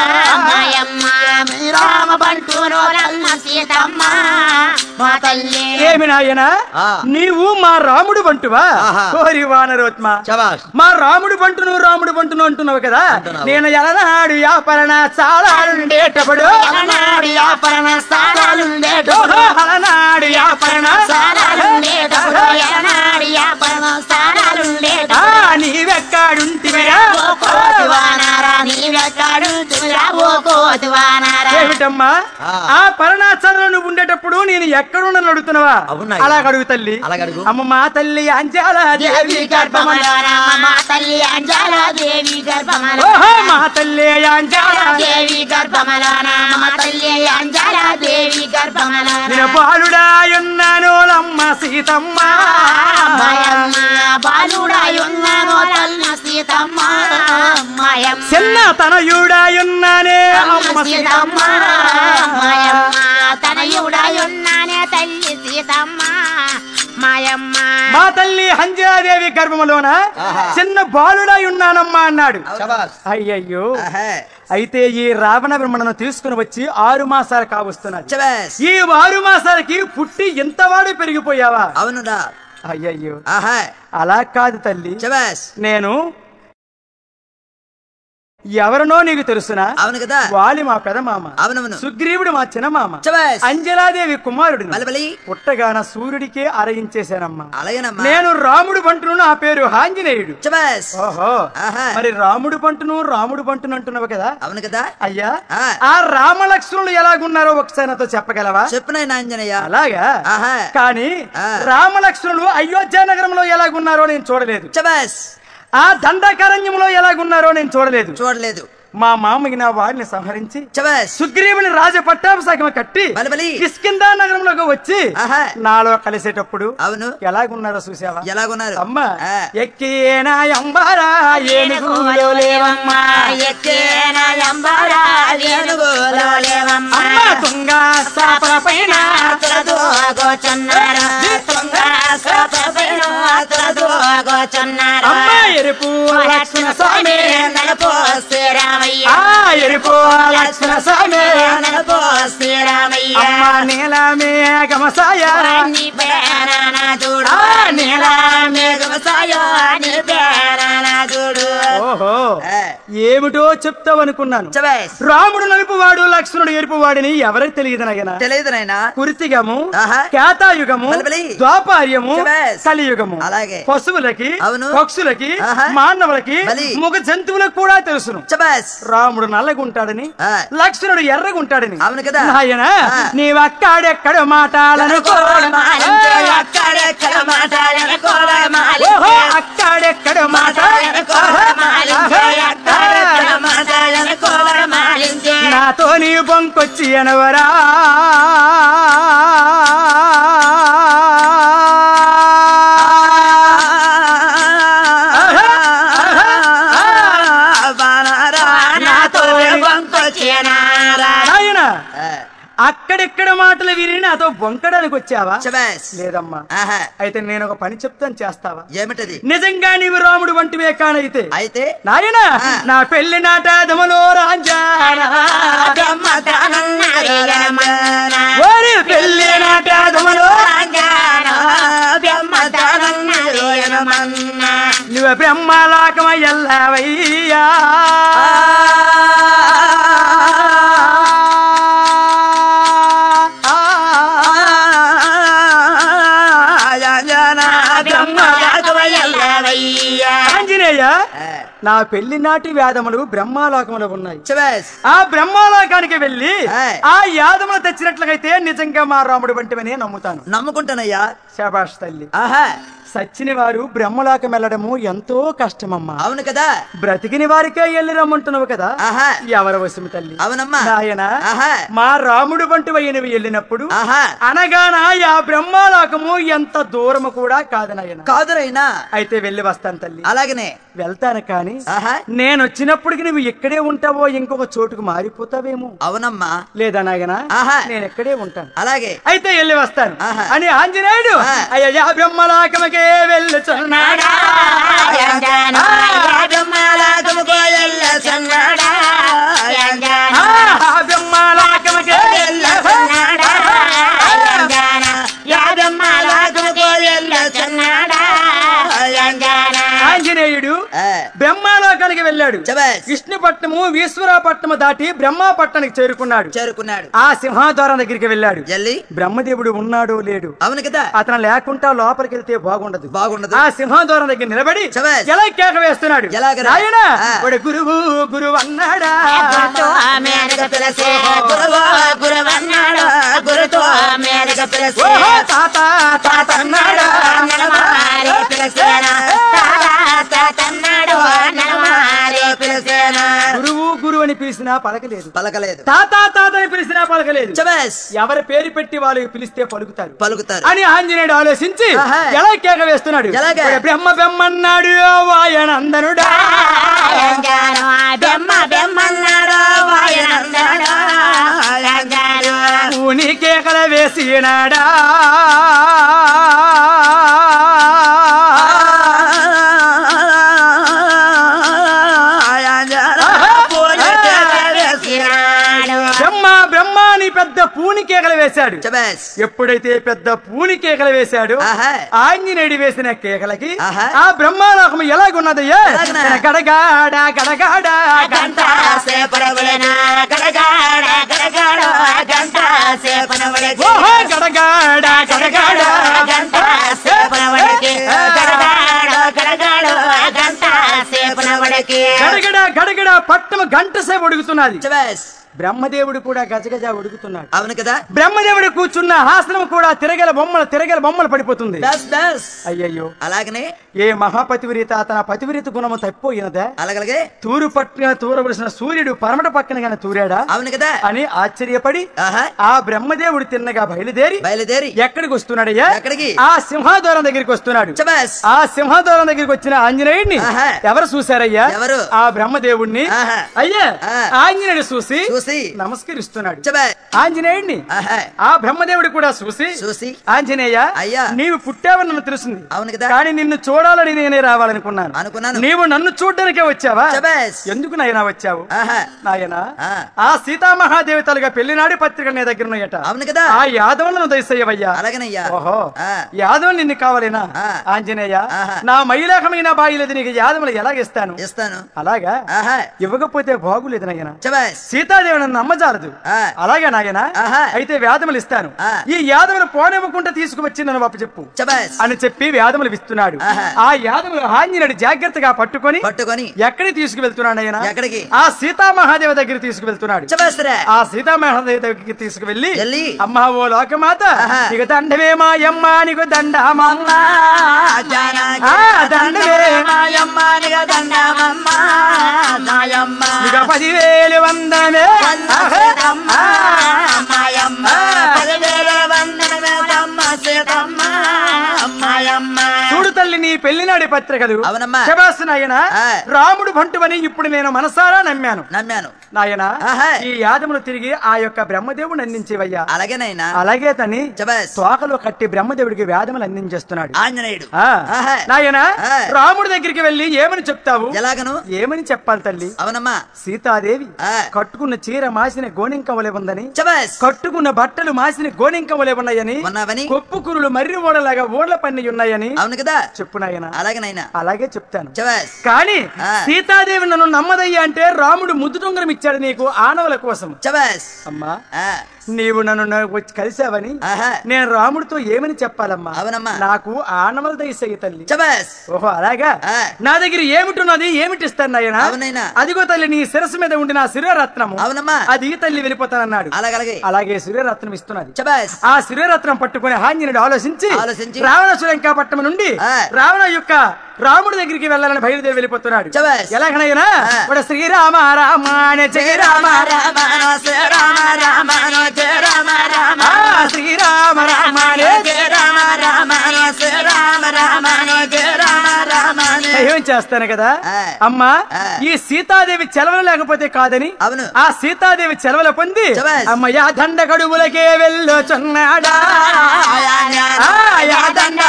S2: మాయమ్మ మీరామ బంటూనో తల్లి సీతమ్మ మా తల్లి
S1: ఏమి నాయనా
S3: ఆ.
S1: నీవు మా రాముడు బంటువా
S3: ఆహా.
S1: కోరి వానరోత్మ
S3: శబాష్
S1: మా రాముడు బంటును రాముడు బంటును అంటున్నావు కదా
S3: అంటున్నావు.
S1: నేను ఎలనాడు యాపరణ చాలా ఉండేటప్పుడు
S2: అలనాడు యాపరణ స్థానాలుండేటో
S1: ఓహో, అలనాడు యాపరణ
S2: స్థానాలుండేటప్పుడు ఎలనాడు యాపరణ స్థానాలుండేటో
S1: ఆ, నీవెక్కడుంటివిరా
S2: ఓ కోతివానారా నీవెక్కడుంటివిరా ఓ కోతివానారా
S1: ఏమిటమ్మా
S3: ఆ.
S1: ఆ పరణాచరణలో నువ్వు ఉండేటప్పుడు నేను ఎక్కడున్నాను అడుగుతున్నావా
S3: అవునయ్యా.
S1: అలా అడుగు తల్లి
S3: అలాగడుగు.
S1: అమ్మ మా తల్లి అంజాల
S2: దేవి
S1: దేవి
S2: గర్భమలోన మా తల్లి అంజాల దేవి గర్భమలో
S1: ఓహో మా తల్లి అంజాల
S2: దేవి గర్భమలోన మా తల్లి అంజాల దేవి గర్భమలోన
S1: నేను బాలుడాయున్నాను అమ్మ సీతమ్మ
S2: మాయమ్మ బాలుడాయున్నాను తల్లి సీతమ్మ మాయమ్మ
S1: చిన్న తనయుడాయున్నానే
S2: తల్లి
S1: అమ్మ
S2: సీతమ్మ
S1: సీతమ్మ
S2: మాయమ్మ తనయుడాయున్నానే తల్లి సీతమ్మ మాయమ్మ
S1: మా తల్లి హంజాదేవి గర్భములోన
S3: ఆహా.
S1: చిన్న బాలుడై ఉన్నానమ్మా అన్నాడు
S3: శబాష్
S1: అయ్యయ్యో
S3: ఆహే
S1: అయితే ఈ రావణ బ్రహ్మణను తీసుకుని వచ్చి ఆరు మాసాలు కావస్తున్నది
S3: శబాష్
S1: ఈ ఆరు మాసాలకి పుట్టి ఎంతవాడు పెరిగిపోయావా
S3: అవునురా
S1: అయ్యయ్యో
S3: ఆహా
S1: అలా కాదు తల్లి
S3: శబాష్
S1: నేను ఎవరినో నీకు తెలుసునా
S3: అవును కదా
S1: వాలి మా పెదమామ
S3: అవునవును
S1: సుగ్రీవుడు మా చిన్నమామ
S3: చబాస్
S1: అంజలాదేవి కుమారుడు
S3: బలబలి
S1: పుట్టగాన సూర్యుడికే అరయించేశానమ్మా
S3: అలాగేనమ్మా
S1: నేను రాముడు బంటును నా పేరు ఆంజనేయుడు
S3: చబాస్
S1: ఓహో
S3: ఆహా.
S1: మరి రాముడు బంటును రాముడు బంటును అంటున్నావు కదా
S3: అవును కదా
S1: అయ్యా
S3: ఆ.
S1: ఆ రామలక్ష్మణులు ఎలాగున్నారో ఒకసారి నాతో చెప్పగలవా
S3: చెప్పినాయన ఆంజనేయ
S1: అలాగా
S3: ఆహా.
S1: కానీ
S3: ఆ.
S1: రామలక్ష్మణులు అయోధ్య నగరంలో ఎలాగున్నారో నేను చూడలేదు
S3: చబాస్
S1: ఆ దండకారణ్యంలో ఎలాగున్నారో నేను చూడలేదు
S3: చూడలేదు
S1: మా మామకి నా వారిని సంహరించి
S3: చబాస్
S1: సుగ్రీవుని రాజ పట్టాభిషేకం కట్టి
S3: బలబలి
S1: కిష్కిందా నగరంలోకి వచ్చి
S3: ఆహా.
S1: నాలో కలిసేటప్పుడు
S3: అవును
S1: ఎలాగున్నారో చూసావా
S3: ఎలాగున్నారు
S1: అమ్మా
S3: ఆ.
S1: ఎక్కేనా అంబారా ఏనుగులో లేవమ్మా
S2: ఎక్కేనా ఎంబరా ఏనుగులో లేవమ్మా
S1: అమ్మ తుంగ సాపర పైన
S2: తులదూగోచున్నారు తుంగ సోపపైన తులదూగోచున్నారు
S1: అమ్మ ఎరుపు లక్ష్మణ స్వామి
S2: నలుపు శ్రీరామయ్య
S1: ఆ ఎరుపు లక్ష్మణ స్వామి
S2: నలుపు శ్రీరామయ్య
S1: అమ్మ నీల మేఘమ సాయ
S2: నీ పేరాన చూడు
S1: ఆ,
S2: నీల మేఘమ సాయో నీ పేరాన చూడు
S1: ఓహో
S3: ఆ.
S1: ఏమిటో చెప్తావనుకున్నాను
S3: చబాస్
S1: రాముడు నలుపువాడు లక్ష్మణుడు ఎరుపువాడిని ఎవరికి తెలియదు నగన
S3: తెలియదు నాయన
S1: కురితిగము
S3: ఆహా.
S1: కేతాయుగము
S3: బలబలి.
S1: ద్వాపార్యము
S3: శభాష్.
S1: కలియుగము
S3: అలాగే.
S1: పశువులకి
S3: అవును.
S1: పక్షులకి
S3: ఆహా.
S1: మానవులకి
S3: బలి.
S1: ముఖ జంతువులకు కూడా తెలుసును
S3: చబాస్
S1: రాముడు నల్లగుంటాడని
S3: ఆ.
S1: లక్ష్మణుడు ఎర్రగుంటాడని
S3: అవును కదా.
S1: నాయన
S3: ఆ.
S1: నీవక్కడెక్కడ మాటాలనుకోవడం
S2: మాలించే అక్కడెక్కడ మాట్లాడనుకోవడం మాలించే
S1: ఓహో అక్కడెక్కడ
S2: మాట్లాడనుకోవడం మాలించే అక్కడెక్కడ
S1: మాటాల
S2: మాట్లాడనుకోవడం మాలించే
S1: నాతో నీ బొంకొచ్చి అనవరా
S2: నాతో బంకొచ్చినారా
S1: ఆయన అక్కడెక్కడ మాటలు విని నాతో బొంకడానికి వచ్చావా
S3: చబాస్
S1: లేదమ్మా
S3: ఆహా
S1: అయితే నేను ఒక పని చెప్తాను చేస్తావా
S3: ఏమిటది
S1: నిజంగా నీవు రాముడు వంటివే కానైతే
S3: అయితే
S1: నాయన
S3: ఆ.
S1: నా పెళ్లి నాటాదములో రాంజానా
S2: బ్రహ్మ దానన్నారేయమన్నా
S1: ఓరి పెళ్లి నాటాదములో
S2: బ్రహ్మ దానన్నారేయమన్నా
S1: నువ్వు బ్రహ్మలాకమ ఎల్లవయ్యా
S2: బ్రహ్మ రాఘవయ్యవయ్యా
S1: ఆంజనేయ నా పెళ్లి నాటి వేదములు బ్రహ్మాలోకములు ఉన్నాయి
S3: చబాస్
S1: ఆ బ్రహ్మాలోకానికి వెళ్ళి
S3: ఆయ్.
S1: ఆ యాదములు తెచ్చినట్లయితే నిజంగా మా రాముడు వంటివనే నమ్ముతాను
S3: నమ్ముకుంటానయ్యా
S1: శబాష్ తల్లి
S3: ఆహా
S1: సచ్చిని వారు బ్రహ్మలోకం వెళ్ళడము ఎంతో కష్టమమ్మా
S3: అవును కదా
S1: బ్రతికిన వారికే వెళ్ళి రమ్మంటున్నావు కదా
S3: ఆహా
S1: ఎవర వశము తల్లి
S3: అవునమ్మా
S1: నాయన
S3: ఆహా
S1: మా రాముడు వంటి వయ్యనివి వెళ్ళినప్పుడు
S3: ఆహా
S1: అనగాన ఆ బ్రహ్మలోకము ఎంత దూరము కూడా కాదు నాయన
S3: కాదురైనా
S1: అయితే వెళ్ళి వస్తాను తల్లి
S3: అలాగనే
S1: వెళ్తాను కాని
S3: ఆహా
S1: నేను వచ్చినప్పటికి నువ్వు ఇక్కడే ఉంటావో ఇంకొక చోటుకు మారిపోతావేమో
S3: అవునమ్మా
S1: లేదా నాయన
S3: ఆహా.
S1: నేను ఎక్కడే ఉంటాను
S3: అలాగే
S1: అయితే వెళ్ళి వస్తాను
S3: ఆహా.
S1: అని ఆంజనేయుడు
S3: ఆ.
S1: అయ్యా బ్రహ్మలోకమకే వెళ్ళుచున్నాడా ఆ, బ్రహ్మలోకమకే ఆంజనేయుడు
S3: ఆ,
S1: బ్రహ్మలోకానికి వెళ్ళాడు
S3: చబాస్
S1: విష్ణుపట్నము ఈశ్వరపట్నము దాటి బ్రహ్మపట్నానికి చేరుకున్నాడు
S3: చేరుకున్నాడు
S1: ఆ సింహాద్వారం దగ్గరికి వెళ్ళాడు
S3: ఎల్లి
S1: బ్రహ్మదేవుడు ఉన్నాడో లేడు
S3: అవును కదా
S1: అతను లేకుండా లోపలికి వెళ్తే బాగుండదు
S3: బాగుండదు
S1: ఆ సింహాద్వారం దగ్గర నిలబడి
S3: శభాష్.
S1: ఎలా కేక వేస్తున్నాడు
S3: ఎలాగరా?
S1: నాయనా,
S3: ఆ.
S1: వాడు గురువు గురువు అన్నాడా
S2: గురువన్నాడు గురుతో మేరగ పిలిచి
S1: ఓహో తాత తాత అన్నాడా
S2: నలమారే పిలిచేనా తాతన్నాడు నలమారే పిలిచేనా
S1: గురువు గురువు అని పిలిచినా పలకలేదు
S3: పలకలేదు
S1: తాత తాత అని పిలిచినా పలకలేదు
S3: చబాస్
S1: ఎవరి పేరు పెట్టి వాళ్ళకి పిలిస్తే పలుకుతారు
S3: పలుకుతారు
S1: అని ఆంజనేయుడు ఆలోచించి
S3: ఆహా.
S1: ఎలా కేక వేస్తున్నాడు
S3: ఎలాగా?
S1: వాడు బ్రహ్మ బ్రహ్మన్నాడు వాయనందనుడా
S2: రంగాను బెమ్మ బెమ్మన్నాడు వాయనందడు రంగాను
S1: ఊని కేకల వేసినాడా
S2: పూలు వేసినాడు
S1: బ్రహ్మ బ్రహ్మ అని పెద్ద పూని కేకలు వేసి వేశాడు
S3: చబాస్
S1: ఎప్పుడైతే పెద్ద పూని కేకలు వేశాడు
S3: ఆహా.
S1: ఆంజనేయుడు వేసిన కేకలకి
S3: ఆహా.
S1: ఆ బ్రహ్మాలోకం ఎలాగున్నదయ్యా
S3: ఎలాగున్నా?
S1: గడగాడ గడగాడ
S2: గంట సేపడగులెనా గడగాడ గడగాడ గంట సేపనవడకి
S1: ఓహో గడగాడ గడగాడ
S2: గంట సేపనవడకి గడగాడ గడగాడ గంట సేపనవడకి
S1: గడగడ గడగడ పట్టం గంట సేపు ఉడుకుతున్నది
S3: చబాస్
S1: బ్రహ్మదేవుడు కూడా గజగజ ఉడుకుతున్నాడు
S3: అవును కదా
S1: బ్రహ్మదేవుడు కూర్చున్న హాసనం కూడా తిరగల బొమ్మలు తిరగల బొమ్మలు పడిపోతుంది
S3: బస్ బస్
S1: అయ్యయ్యో
S3: అలాగనే
S1: ఏ మహాపతివ్రత తన పతివ్రత గుణము తప్పిపోయినదా
S3: అలాగలగే
S1: తూరు పట్టున తూరవలసిన సూర్యుడు పరమట పక్కన గాని తూరాడా
S3: అవును కదా
S1: అని ఆశ్చర్యపడి
S3: ఆహా
S1: ఆ బ్రహ్మదేవుడు తిన్నగా బయలుదేరి
S3: బయలుదేరి
S1: ఎక్కడికి వస్తున్నాడయ్యా
S3: ఎక్కడికి?
S1: ఆ సింహాద్వారం దగ్గరికి వస్తున్నాడు
S3: చబాస్
S1: ఆ సింహాద్వారం దగ్గరికి వచ్చిన ఆంజనేయుడిని
S3: ఆహా.
S1: ఎవరు చూశారయ్యా
S3: ఎవరు?
S1: ఆ బ్రహ్మదేవుడిని
S3: ఆహా.
S1: అయ్యా
S3: ఆ.
S1: ఆంజనేయుడు చూసి
S3: చూసి
S1: నమస్కరిస్తున్నాడు
S3: చబాస్
S1: ఆంజనేయుడిని
S3: ఆహా
S1: ఆ బ్రహ్మదేవుడు కూడా చూసి
S3: చూసి
S1: ఆంజనేయ
S3: అయ్యా.
S1: నీవు పుట్టావని నన్ను తెలుస్తుంది
S3: అవును కదా
S1: కానీ నిన్ను చూడాలని నేనే రావాలనుకున్నాను
S3: అనుకున్నాను
S1: నీవు నన్ను చూడ్డానికే వచ్చావా
S3: చబాస్
S1: ఎందుకు నాయనా వచ్చావు
S3: ఆహా
S1: నాయనా
S3: ఆ.
S1: ఆ సీతామహాదేవతలుగా పెళ్లినాడి పత్రిక నీ దగ్గర ఉన్నాయట
S3: అవును కదా
S1: ఆ యాదవులను దయసయ్యవయ్యా
S3: అలాగనయ్యా
S1: ఓహో
S3: ఆ.
S1: యాదవులు నిన్ను కావాలేనా
S3: ఆ.
S1: ఆంజనేయ
S3: ఆహా.
S1: నా మైలాకమైన బాయిలేదు నీకు యాదవులు ఎలాగిస్తాను
S3: ఇస్తాను
S1: అలాగా
S3: ఆహా
S1: ఇవ్వకపోతే బాగులేదు నాయన
S3: చబాస్
S1: సీతాదేవి నన్ను నమ్మజాలదు
S3: ఆ.
S1: అలాగే నాయన
S3: ఆహా.
S1: అయితే వేదములు ఇస్తాను
S3: ఆ.
S1: ఈ యాదములు పోనివ్వకుండా తీసుకువచ్చి నన్ను చెప్పు
S3: చబాస్
S1: అని చెప్పి వేదములు ఇస్తున్నాడు
S3: ఆహా.
S1: ఆ యాదములు ఆంజనేయుడు జాగ్రత్తగా పట్టుకొని
S3: పట్టుకొని
S1: ఎక్కడికి తీసుకువెళ్తున్నాడు ఆయన
S3: ఎక్కడికి?
S1: ఆ సీతామహాదేవి దగ్గర తీసుకువెళ్తున్నాడు
S3: చబాస్ రా
S1: ఆ సీతామహాదేవి దగ్గరికి తీసుకువెళ్ళి
S3: వెళ్ళి,
S1: అమ్మా ఓ లోకమాత
S3: ఆహా.
S1: నీకు దండమే మాయమ్మ నీకు దండమమ్మ
S3: జానకి
S1: ఆ దండమే
S2: మాయమ్మ నిగ దండమమ్మ మాయమ్మ
S1: నీకు పదివేలు వందమే
S2: సీతమ్మ మాయమ్మ పదివేల వందనమే తమ్మ సీతమ్మ మాయమ్మ
S1: చూడు తల్లి నీ పెళ్లినాడి పత్రికలు
S3: అవునమ్మా.
S1: శబాసు నాయన
S3: ఆ.
S1: రాముడు భంటువని ఇప్పుడు నేను మనసారా నమ్మాను
S3: నమ్మాను
S1: నాయన
S3: ఆహా.
S1: ఈ యాదములు తిరిగి ఆ యొక్క బ్రహ్మదేవుడు అందించేవయ్యా
S3: అలాగేనైనా
S1: అలాగే తని
S3: చబాస్
S1: తోకలో కట్టి బ్రహ్మదేవుడికి వేదములు అందించేస్తున్నాడు
S3: ఆంజనేయుడు
S1: ఆ.
S3: ఆహా.
S1: నాయన
S3: ఆ.
S1: రాముడి దగ్గరికి వెళ్ళి ఏమని చెప్తావు
S3: ఎలాగను
S1: ఏమని చెప్పాలి తల్లి
S3: అవునమ్మా
S1: సీతాదేవి
S3: ఆ.
S1: కట్టుకున్న చీర మాసిన గోనింక వలె ఉందని
S3: చబాస్
S1: కట్టుకున్న బట్టలు మాసిన గోనింక వలె ఉన్నాయని
S3: ఉన్నావని
S1: కొప్పు కురులు మర్రి ఓడలాగా ఓడ్ల పన్ని ఉన్నాయని
S3: అవును కదా
S1: చెప్పు నాయన
S3: అలాగేనైనా
S1: అలాగే చెప్తాను
S3: చబాస్
S1: కానీ
S3: ఆ.
S1: సీతాదేవి నన్ను నమ్మదయ్యా అంటే రాముడు ముద్దు దొంగరం ఇచ్చాడు నీకు ఆనవల కోసం
S3: చబాస్
S1: అమ్మా
S3: ఆ,
S1: నీవు నన్ను నా- వచ్చి కలిసావని
S3: ఆహా
S1: నేను రాముడితో ఏమని చెప్పాలమ్మా
S3: అవునమ్మా.
S1: నాకు ఆనవల దయసయ్య తల్లి
S3: చబాస్
S1: ఓహో అలాగా
S3: ఆ.
S1: నా దగ్గర ఏమిటున్నది ఏమిటి ఇస్తాను నాయనా
S3: అవునైనా.
S1: అదిగో తల్లి నీ శిరస్సు మీద ఉండి నా శిరరత్నము
S3: అవునమ్మా
S1: అది ఈ తల్లి వెళ్ళిపోతానన్నాడు
S3: అలాగలాగే
S1: అలాగే శిరరత్నం ఇస్తున్నది
S3: చబాస్
S1: ఆ శిరరత్నం పట్టుకుని ఆంజనేయుడు ఆలోచించి
S3: ఆలోచించి
S1: రావణాసురంకా పట్టణం నుండి
S3: ఆ.
S1: రావణ యొక్క రాముడి దగ్గరికి వెళ్ళాలని బయలుదేరి వెళ్ళిపోతున్నాడు
S3: చబాస్.
S1: ఎలాగనైనా
S3: ఆ.
S1: ఇప్పుడు శ్రీరామ రామ అనే జయ రామ
S2: రామ రామ రామ రామ రామ
S1: ఆ, శ్రీరామ రామ అనే
S2: జయ రామ రామ జయ రామ రామ జయ రామ రామ
S1: దైవం చేస్తాను కదా
S3: ఆ.
S1: అమ్మా
S3: ఆ.
S1: ఈ సీతాదేవి చెలవలు లేకపోతే కాదని
S3: అవును
S1: ఆ సీతాదేవి చెలవలు పొంది
S3: శభాష్.
S1: అమ్మయ్య దండ గడువులకే వెళ్ళొచున్నాడా ఆ, యా దండ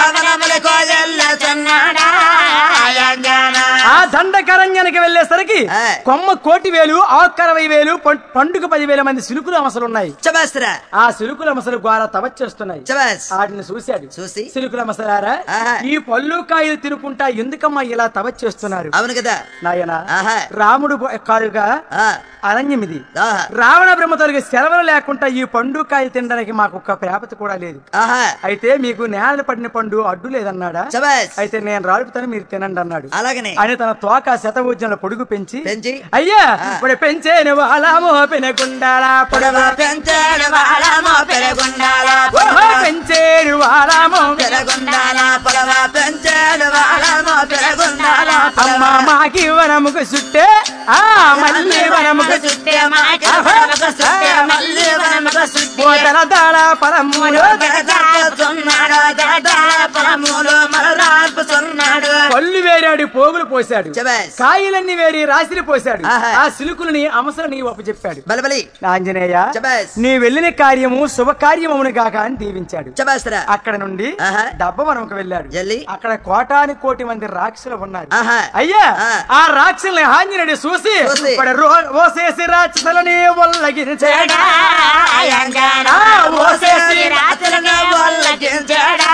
S1: ఆ దండకరణ్యానికి వెళ్ళేసరికి
S3: ఆ.
S1: కొమ్మ కోటి వేలు ఆకు అరవై వేలు పం- పండుగ పదివేల మంది సిలుకులు అమసలు ఉన్నాయి
S3: చబాస్ రా
S1: ఆ సిలుకుల అమసలు ద్వారా తవచ్చేస్తున్నాయి
S3: చబాస్
S1: వాటిని చూశాడు
S3: చూసి
S1: సిలుకుల మసలారా
S3: ఆహా.
S1: ఈ పళ్ళు కాయలు తినుకుంటా ఎందుకమ్మా ఇలా తవచ్చేస్తున్నారు
S3: అవును కదా
S1: నాయన
S3: ఆహా
S1: రాముడు కాదుగా
S3: ఆ,
S1: అరణ్యం ఇది
S3: ఆహా
S1: రావణ బ్రహ్మతోలికి సెలవులు లేకుండా ఈ పండు కాయలు తినడానికి మాకు ఒక్క ప్రాపత కూడా లేదు
S3: ఆహా
S1: అయితే మీకు నేల పడిన పండు అడ్డు లేదన్నాడా
S3: చబాస్
S1: అయితే నేను రాడుపుతాను మీరు తినండి అన్నాడు
S3: అలాగనే
S1: అని తన తోక శతభుజంలో పొడుగు పెంచి
S3: పెంచి
S1: అయ్యా ఇప్పుడు పెంచేను అలామో పెనకుండాలా పొడవ
S2: పెంచాడు వాళ్ళమో పెరగుండాల
S1: ఓహో, పెంచేను అలామో
S2: పెరగుండాల పొడవ పెంచాడు వాళ్ళమో పెరగుండాల
S1: అమ్మ మాకి వనముకు సుట్టే ఆ మళ్ళీ వనముకు
S2: చుట్టే మాకి వనముకు చుట్టే మళ్ళీ వనముకు చుట్టే
S1: పోతల దాడ పరములో
S2: పెరగాడుతున్నాడు జగదాల పొలం మూలు మలరాల్పుతున్నాడు
S1: పళ్ళు వేరాడు పోగులు పోశాడు
S2: శబాష్.
S1: కాయలన్నీ వేరి రాశిని పోశాడు
S2: ఆహా.
S1: ఆ సిలుకులని అమసలని ఒప్పచెప్పాడు
S2: బలబలి
S1: ఆంజనేయ
S2: శబాష్.
S1: నీ వెళ్ళిన కార్యము శుభకార్యమును గాక అని దీవించాడు
S2: చబాస్తరా
S1: అక్కడ నుండి
S2: ఆహా.
S1: డబ్బవరంకు వెళ్ళాడు
S2: వెళ్ళి?
S1: అక్కడ కోటాని కోటి మంది రాక్షసులు ఉన్నారు
S2: ఆహా.
S1: అయ్యా
S2: ఆ.
S1: ఆ రాక్షసుల్ని ఆంజనేయుడు చూసి
S2: చూసి.
S1: ఇప్పుడు రో- ఓసేసి రాక్షసులని ఒల్లగించాడా
S2: యంజనా
S1: ఆ, ఓసేసి
S2: రాత్రులను వల్లగించాడా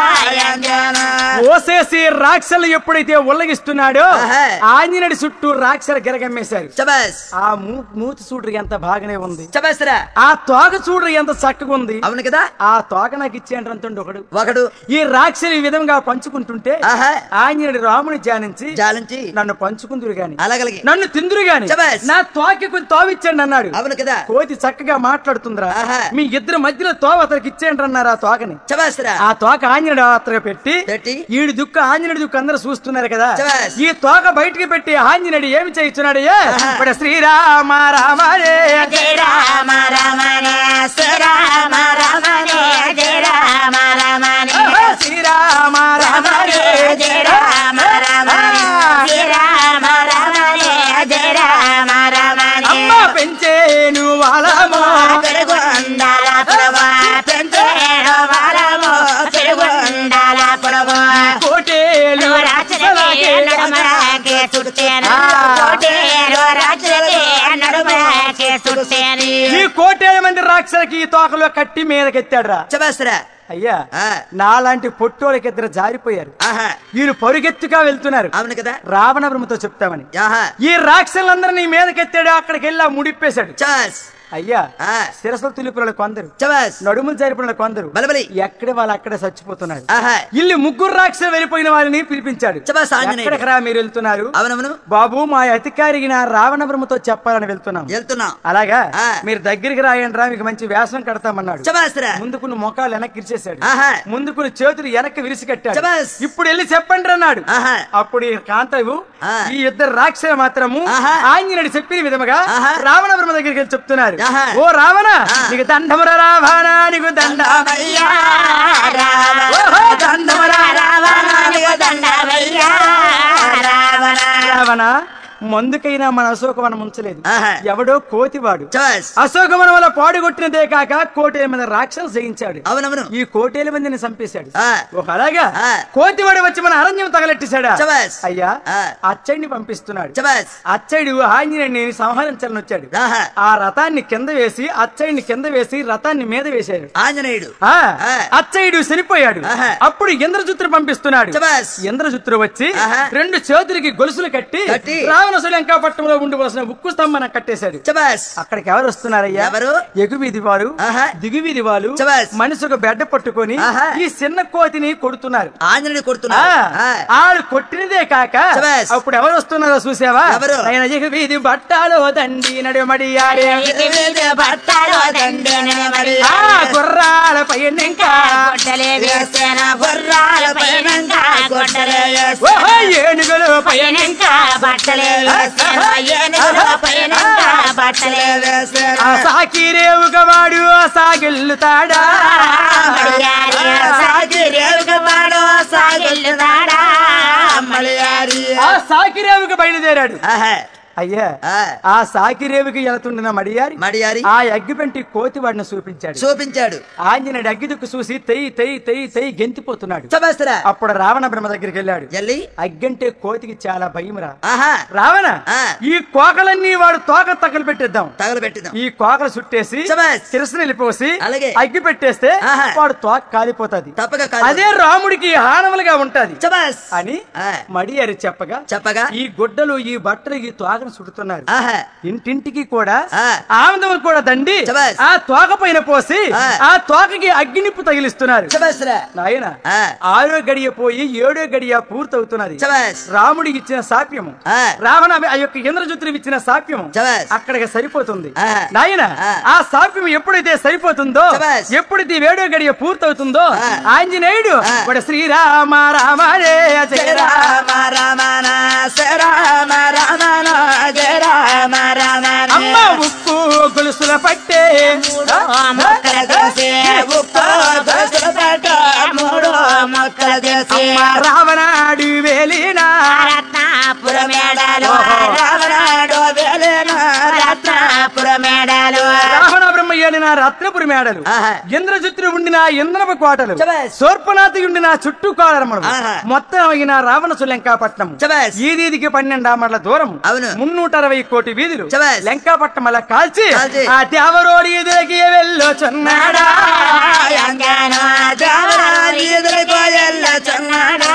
S2: యంజనా
S1: ఓసేసి రాక్షసులు ఎప్పుడైతే ఉల్లగిస్తున్నాడో
S2: ఆహా.
S1: ఆంజనేయుడి చుట్టూ రాక్షసులు గిరగమ్మేశారు
S2: చబాస్
S1: ఆ మూ- మూతి చూడరు ఎంత బాగానే ఉంది
S2: చబాస్తరా
S1: ఆ తోక చూడరు ఎంత చక్కగా ఉంది
S2: అవును కదా
S1: ఆ తోక నాకు ఇచ్చేయండి ఒకడు
S2: ఒకడు
S1: ఈ రాక్షసులు ఈ విధంగా పంచుకుంటుంటే
S2: ఆహా
S1: ఆంజనేయుడు రాముని ధ్యానించి
S2: జాలించి
S1: నన్ను పంచుకుందురు గాని
S2: అలాగలిగి
S1: నన్ను తిందురు గాని
S2: శభాష్.
S1: నా తోకి కొంచెం తోవిచ్చండి అన్నాడు
S2: అవును కదా
S1: కోతి చక్కగా మాట్లాడుతుందిరా
S2: ఆహా.
S1: మీ ఇద్దరు మధ్యలో తోవ అతనికి ఇచ్చేయండి అన్నారు ఆ తోకని
S2: చబాస్తరా
S1: ఆ తోక ఆంజనేయుడు అతను పెట్టి
S2: పెట్టి
S1: ఈడు దుఃఖ ఆంజనేయుడు దుఃఖ అందరూ చూస్తున్నారు కదా
S2: శభాష్.
S1: ఈ తోక బయటికి పెట్టి ఆంజనేయుడు ఏమి చేయించున్నాడు ఏ?
S2: ఆహా.
S1: ఇప్పుడు శ్రీరామ రామ రే
S2: జయ రామ రమణే శ్రీరామ రమణే జయ రామ రమణే
S1: ఓహో, శ్రీరామ రామ రే
S2: జయ రామ రమణే శ్రీరామ రమణే జయ రామ రమణే
S1: అమ్మ పెంచేను వాళ్ళమో
S2: పెరుగుండాల ప్రభా పెంచేడు వరము పెరుగుండాల ప్రభా
S1: కోటేలు
S2: రాత్రికి నడుమరాకే చుట్టేను కోటేరు రాత్రికి నడుమరాకే చుట్టేను
S1: ఈ కోటేల మంది రాక్షసులకి ఈ తోకలో కట్టి మీదకెత్తాడు రా
S2: చబాస్తరా
S1: అయ్యా
S2: ఆ.
S1: నాలాంటి పొట్టోళ్ళకి ఇద్దరు జారిపోయారు
S2: ఆహా
S1: వీళ్ళు పరుగెత్తుగా వెళ్తున్నారు
S2: అవును కదా
S1: రావణ బ్రహ్మతో చెప్తామని
S2: ఆహా
S1: ఈ రాక్షసులందరూ నీ మీదకెత్తాడు అక్కడికి వెళ్ళి ఆ ముడిప్పేశాడు
S2: చాస్
S1: అయ్యా
S2: ఆ
S1: శిరసలు తులిపుల కొందరు
S2: చబాస్
S1: నడుములు జరిపిన కొందరు
S2: బలబలి
S1: ఎక్కడ వాళ్ళు అక్కడే చచ్చిపోతున్నారు
S2: ఆహా
S1: ఇల్లు ముగ్గురు రాక్షసులు వెళ్ళిపోయిన వాళ్ళని పిలిపించాడు
S2: శభాష్ ఆంజనేయుడు.
S1: ఎక్కడికి రా మీరు వెళ్తున్నారు
S2: అవునవును
S1: బాబు మా అధికారికి నా రావణ బ్రహ్మతో చెప్పాలని వెళ్తున్నాం
S2: వెళ్తున్నాం
S1: అలాగా
S2: ఆ.
S1: మీరు దగ్గరికి రాయండి రా మీకు మంచి వేషం కడతామన్నాడు
S2: చబాస్తరా
S1: ముందుకున్న మొఖాలు వెనక్కి ఇరిచేశాడు
S2: ఆహా
S1: ముందుకున్న చేతులు వెనక్కి విరిసి కట్టాడు
S2: శభాష్.
S1: ఇప్పుడు వెళ్ళి చెప్పండి అన్నాడు
S2: ఆహా
S1: అప్పుడు ఈ కాంతవు
S2: ఆ.
S1: ఈ ఇద్దరు రాక్షసులు మాత్రము
S2: ఆహా.
S1: ఆంజనేయుడు చెప్పిన విధముగా
S2: ఆహా.
S1: రావణ బ్రహ్మ దగ్గరికి వెళ్ళి చెప్తున్నారు
S2: ఆహా.
S1: ఓ రావణ
S2: ఆ.
S1: నీకు దండముర రావణ నీకు దండ
S2: అయ్యా రావణ
S1: ఓహో, దండముర
S2: రావణానికి దండమయ్యా రావణ
S1: రావణ మందుకైనా మన అశోకవనం ఉంచలేదు
S2: ఆహా.
S1: ఎవడో కోతివాడు
S2: చబాస్
S1: అశోకవనం వల్ల పాడుగొట్టినదే కాక కోటేల మీద రాక్షసులు జయించాడు
S2: అవునవును
S1: ఈ కోటేల మందిని చంపేశాడు
S2: ఆ.
S1: ఒక అలాగా
S2: ఆ.
S1: కోతివాడు వచ్చి మన అరణ్యం తగలెట్టేశాడా
S2: శభాష్.
S1: అయ్యా
S2: ఆ.
S1: అచ్చడిని పంపిస్తున్నాడు
S2: చబాస్
S1: అచ్చడు ఆంజనేయుని సంహరించాలని వచ్చాడు
S2: ఆహా
S1: ఆ రథాన్ని కింద వేసి అచ్చడిని కింద వేసి రథాన్ని మీద వేశాడు
S2: ఆంజనేయుడు
S1: ఆ
S2: ఆ.
S1: అచ్చయుడు చనిపోయాడు
S2: ఆహా.
S1: అప్పుడు ఇంద్రజుత్తుడు పంపిస్తున్నాడు
S2: శభాష్.
S1: ఇంద్రజుత్తుడు వచ్చి
S2: ఆహా.
S1: రెండు చేతులకి గొలుసులు కట్టి
S2: కట్టి.
S1: రావణ లంకాపట్నంలో ఉండిపోసిన ఉక్కు స్తంభన కట్టేశాడు
S2: చబాస్
S1: అక్కడికి ఎవరు వస్తున్నారయ్యా
S2: ఎవరు?
S1: ఎగువీధి వారు
S2: ఆహా.
S1: దిగువీధి వాళ్ళు
S2: శభాష్.
S1: మనిషి ఒక బెడ్డ పట్టుకొని
S2: ఆహా.
S1: ఈ చిన్న కోతిని కొడుతున్నారు
S2: ఆంజనేయుడు
S1: ఆ,
S2: కొడుతున్నాడు ఆ.
S1: ఆడు కొట్టినదే కాక
S2: శభాష్.
S1: అప్పుడు ఎవరు వస్తున్నారో చూసావా
S2: ఎవరు?
S1: ఆయన ఎగువీధి బట్టాలో దండి నడుమడి ఆడే
S2: ఇది వీధి బట్టలు దండెన మరి
S1: ఆ గుర్రాల పైన ఇంకా
S2: గొడ్డలే వేసిన గుర్రాల పైనంక గొడ్డలే వేసిన
S1: ఓహో ఏనుగులు పైన
S2: పైనంక బట్టలే వేసిన ఏనుగుల పైనంక బట్టలే వేసిన
S1: ఆ సాకిరేవుగా వాడు ఆ సాగిల్లుతాడా
S2: మలయారి సాగి రేవుగవాడు సాగిల్లుదాడా మలయారి
S1: ఆ సాకిరేవుగా బయలుదేరాడు
S2: ఆహా
S1: అయ్యా
S2: ఆ.
S1: ఆ సాకిరేవుకి వెళుతుండిన మడియారి
S2: మడియారి
S1: ఆ అగ్గిపెంటి కోతి వాడిని చూపించాడు
S2: చూపించాడు
S1: ఆంజనేయుడు అగ్గిదుక్కు చూసి తెయ్యి తెయ్యి తెయ్యి తెయ్యి గెంతిపోతున్నాడు
S2: చబాస్తరా
S1: అప్పుడు రావణ బ్రహ్మ దగ్గరికి వెళ్ళాడు
S2: ఎల్లి
S1: అగ్గంటే కోతికి చాలా భయమురా
S2: ఆహా
S1: రావణ
S2: ఆ.
S1: ఈ కోకలన్నీ వాడు తోక తగలు పెట్టేద్దాం
S2: తగలు పెట్టిదాం
S1: ఈ కోకలు చుట్టేసి
S2: శభాష్.
S1: శిరస్సుని వెళ్ళిపోసి
S2: అలాగే.
S1: అగ్గి పెట్టేస్తే
S2: ఆహా.
S1: వాడు తోక కాలిపోతాది
S2: తప్పక కాదు
S1: అదే రాముడికి హానములుగా ఉంటది
S2: చబాస్
S1: అని
S2: ఆ.
S1: మడియారి చెప్పగా
S2: చెప్పగా
S1: ఈ గుడ్డలు ఈ బట్టలు ఈ తోకను చుడుతున్నారు
S2: ఆహా
S1: ఇంటింటికి కూడా
S2: ఆ.
S1: ఆనందం కూడా దండి
S2: శభాష్.
S1: ఆ తోక పైన పోసి
S2: ఆ.
S1: ఆ తోకకి అగ్గినిప్పు తగిలిస్తున్నారు
S2: చబాస్రా
S1: నాయన
S2: ఆ.
S1: ఆరో గడియ పోయి ఏడో గడియ పూర్తవుతున్నది
S2: శభాష్.
S1: రాముడికి ఇచ్చిన సాప్యము
S2: ఆ.
S1: రావణ ఆ యొక్క ఇంద్రజుత్రుడు ఇచ్చిన సాప్యము
S2: శభాష్.
S1: అక్కడికి సరిపోతుంది
S2: ఆ.
S1: నాయన
S2: ఆ.
S1: ఆ సాప్యం ఎప్పుడైతే సరిపోతుందో
S2: శభాష్.
S1: ఎప్పుడైతే ఈ ఏడో గడియ పూర్తవుతుందో
S2: ఆ.
S1: ఆంజనేయుడు
S2: ఆ.
S1: వాడు శ్రీరామ రామ రే జయ రామ
S2: రామ రమణ రామ రమణ జయ రామ రమణ
S1: అమ్మ ఉప్పు గొలుసుల పట్టే
S2: మొక్కల దోసే ఉప్పు దోసలు పెట్ట మూడు మొక్కల
S1: రావణాడు వేలినా
S2: రత్నాపుర మేడలు
S1: ఓహో.
S2: రావణాడు వేలేను రత్నాపుర మేడలు
S1: రావణ బ్రహ్మయ్యని నా రత్నపురి మేడలు
S2: ఆహా.
S1: ఇంద్రజిత్తుడు ఉండిన ఇంద్రపు కోటలు
S2: శభాష్.
S1: శూర్పనాథి ఉండిన చుట్టూ కోడరములు
S2: ఆహా.
S1: మొత్తం అయిన రావణ సులంకాపట్నం
S2: శభాష్.
S1: ఈ వీధికి పన్నెండు ఆమర్ల దూరం
S2: అవును.
S1: మున్నూట అరవై కోటి వీధులు
S2: శభాష్.
S1: లంకాపట్నం అలా కాల్చి
S2: కాల్చి.
S1: ఆ దేవరోడి ఎదురికి వెళ్ళొచున్నాడా
S2: యంగను దేవరాలి ఎదురుకో ఎల్లచున్నాడా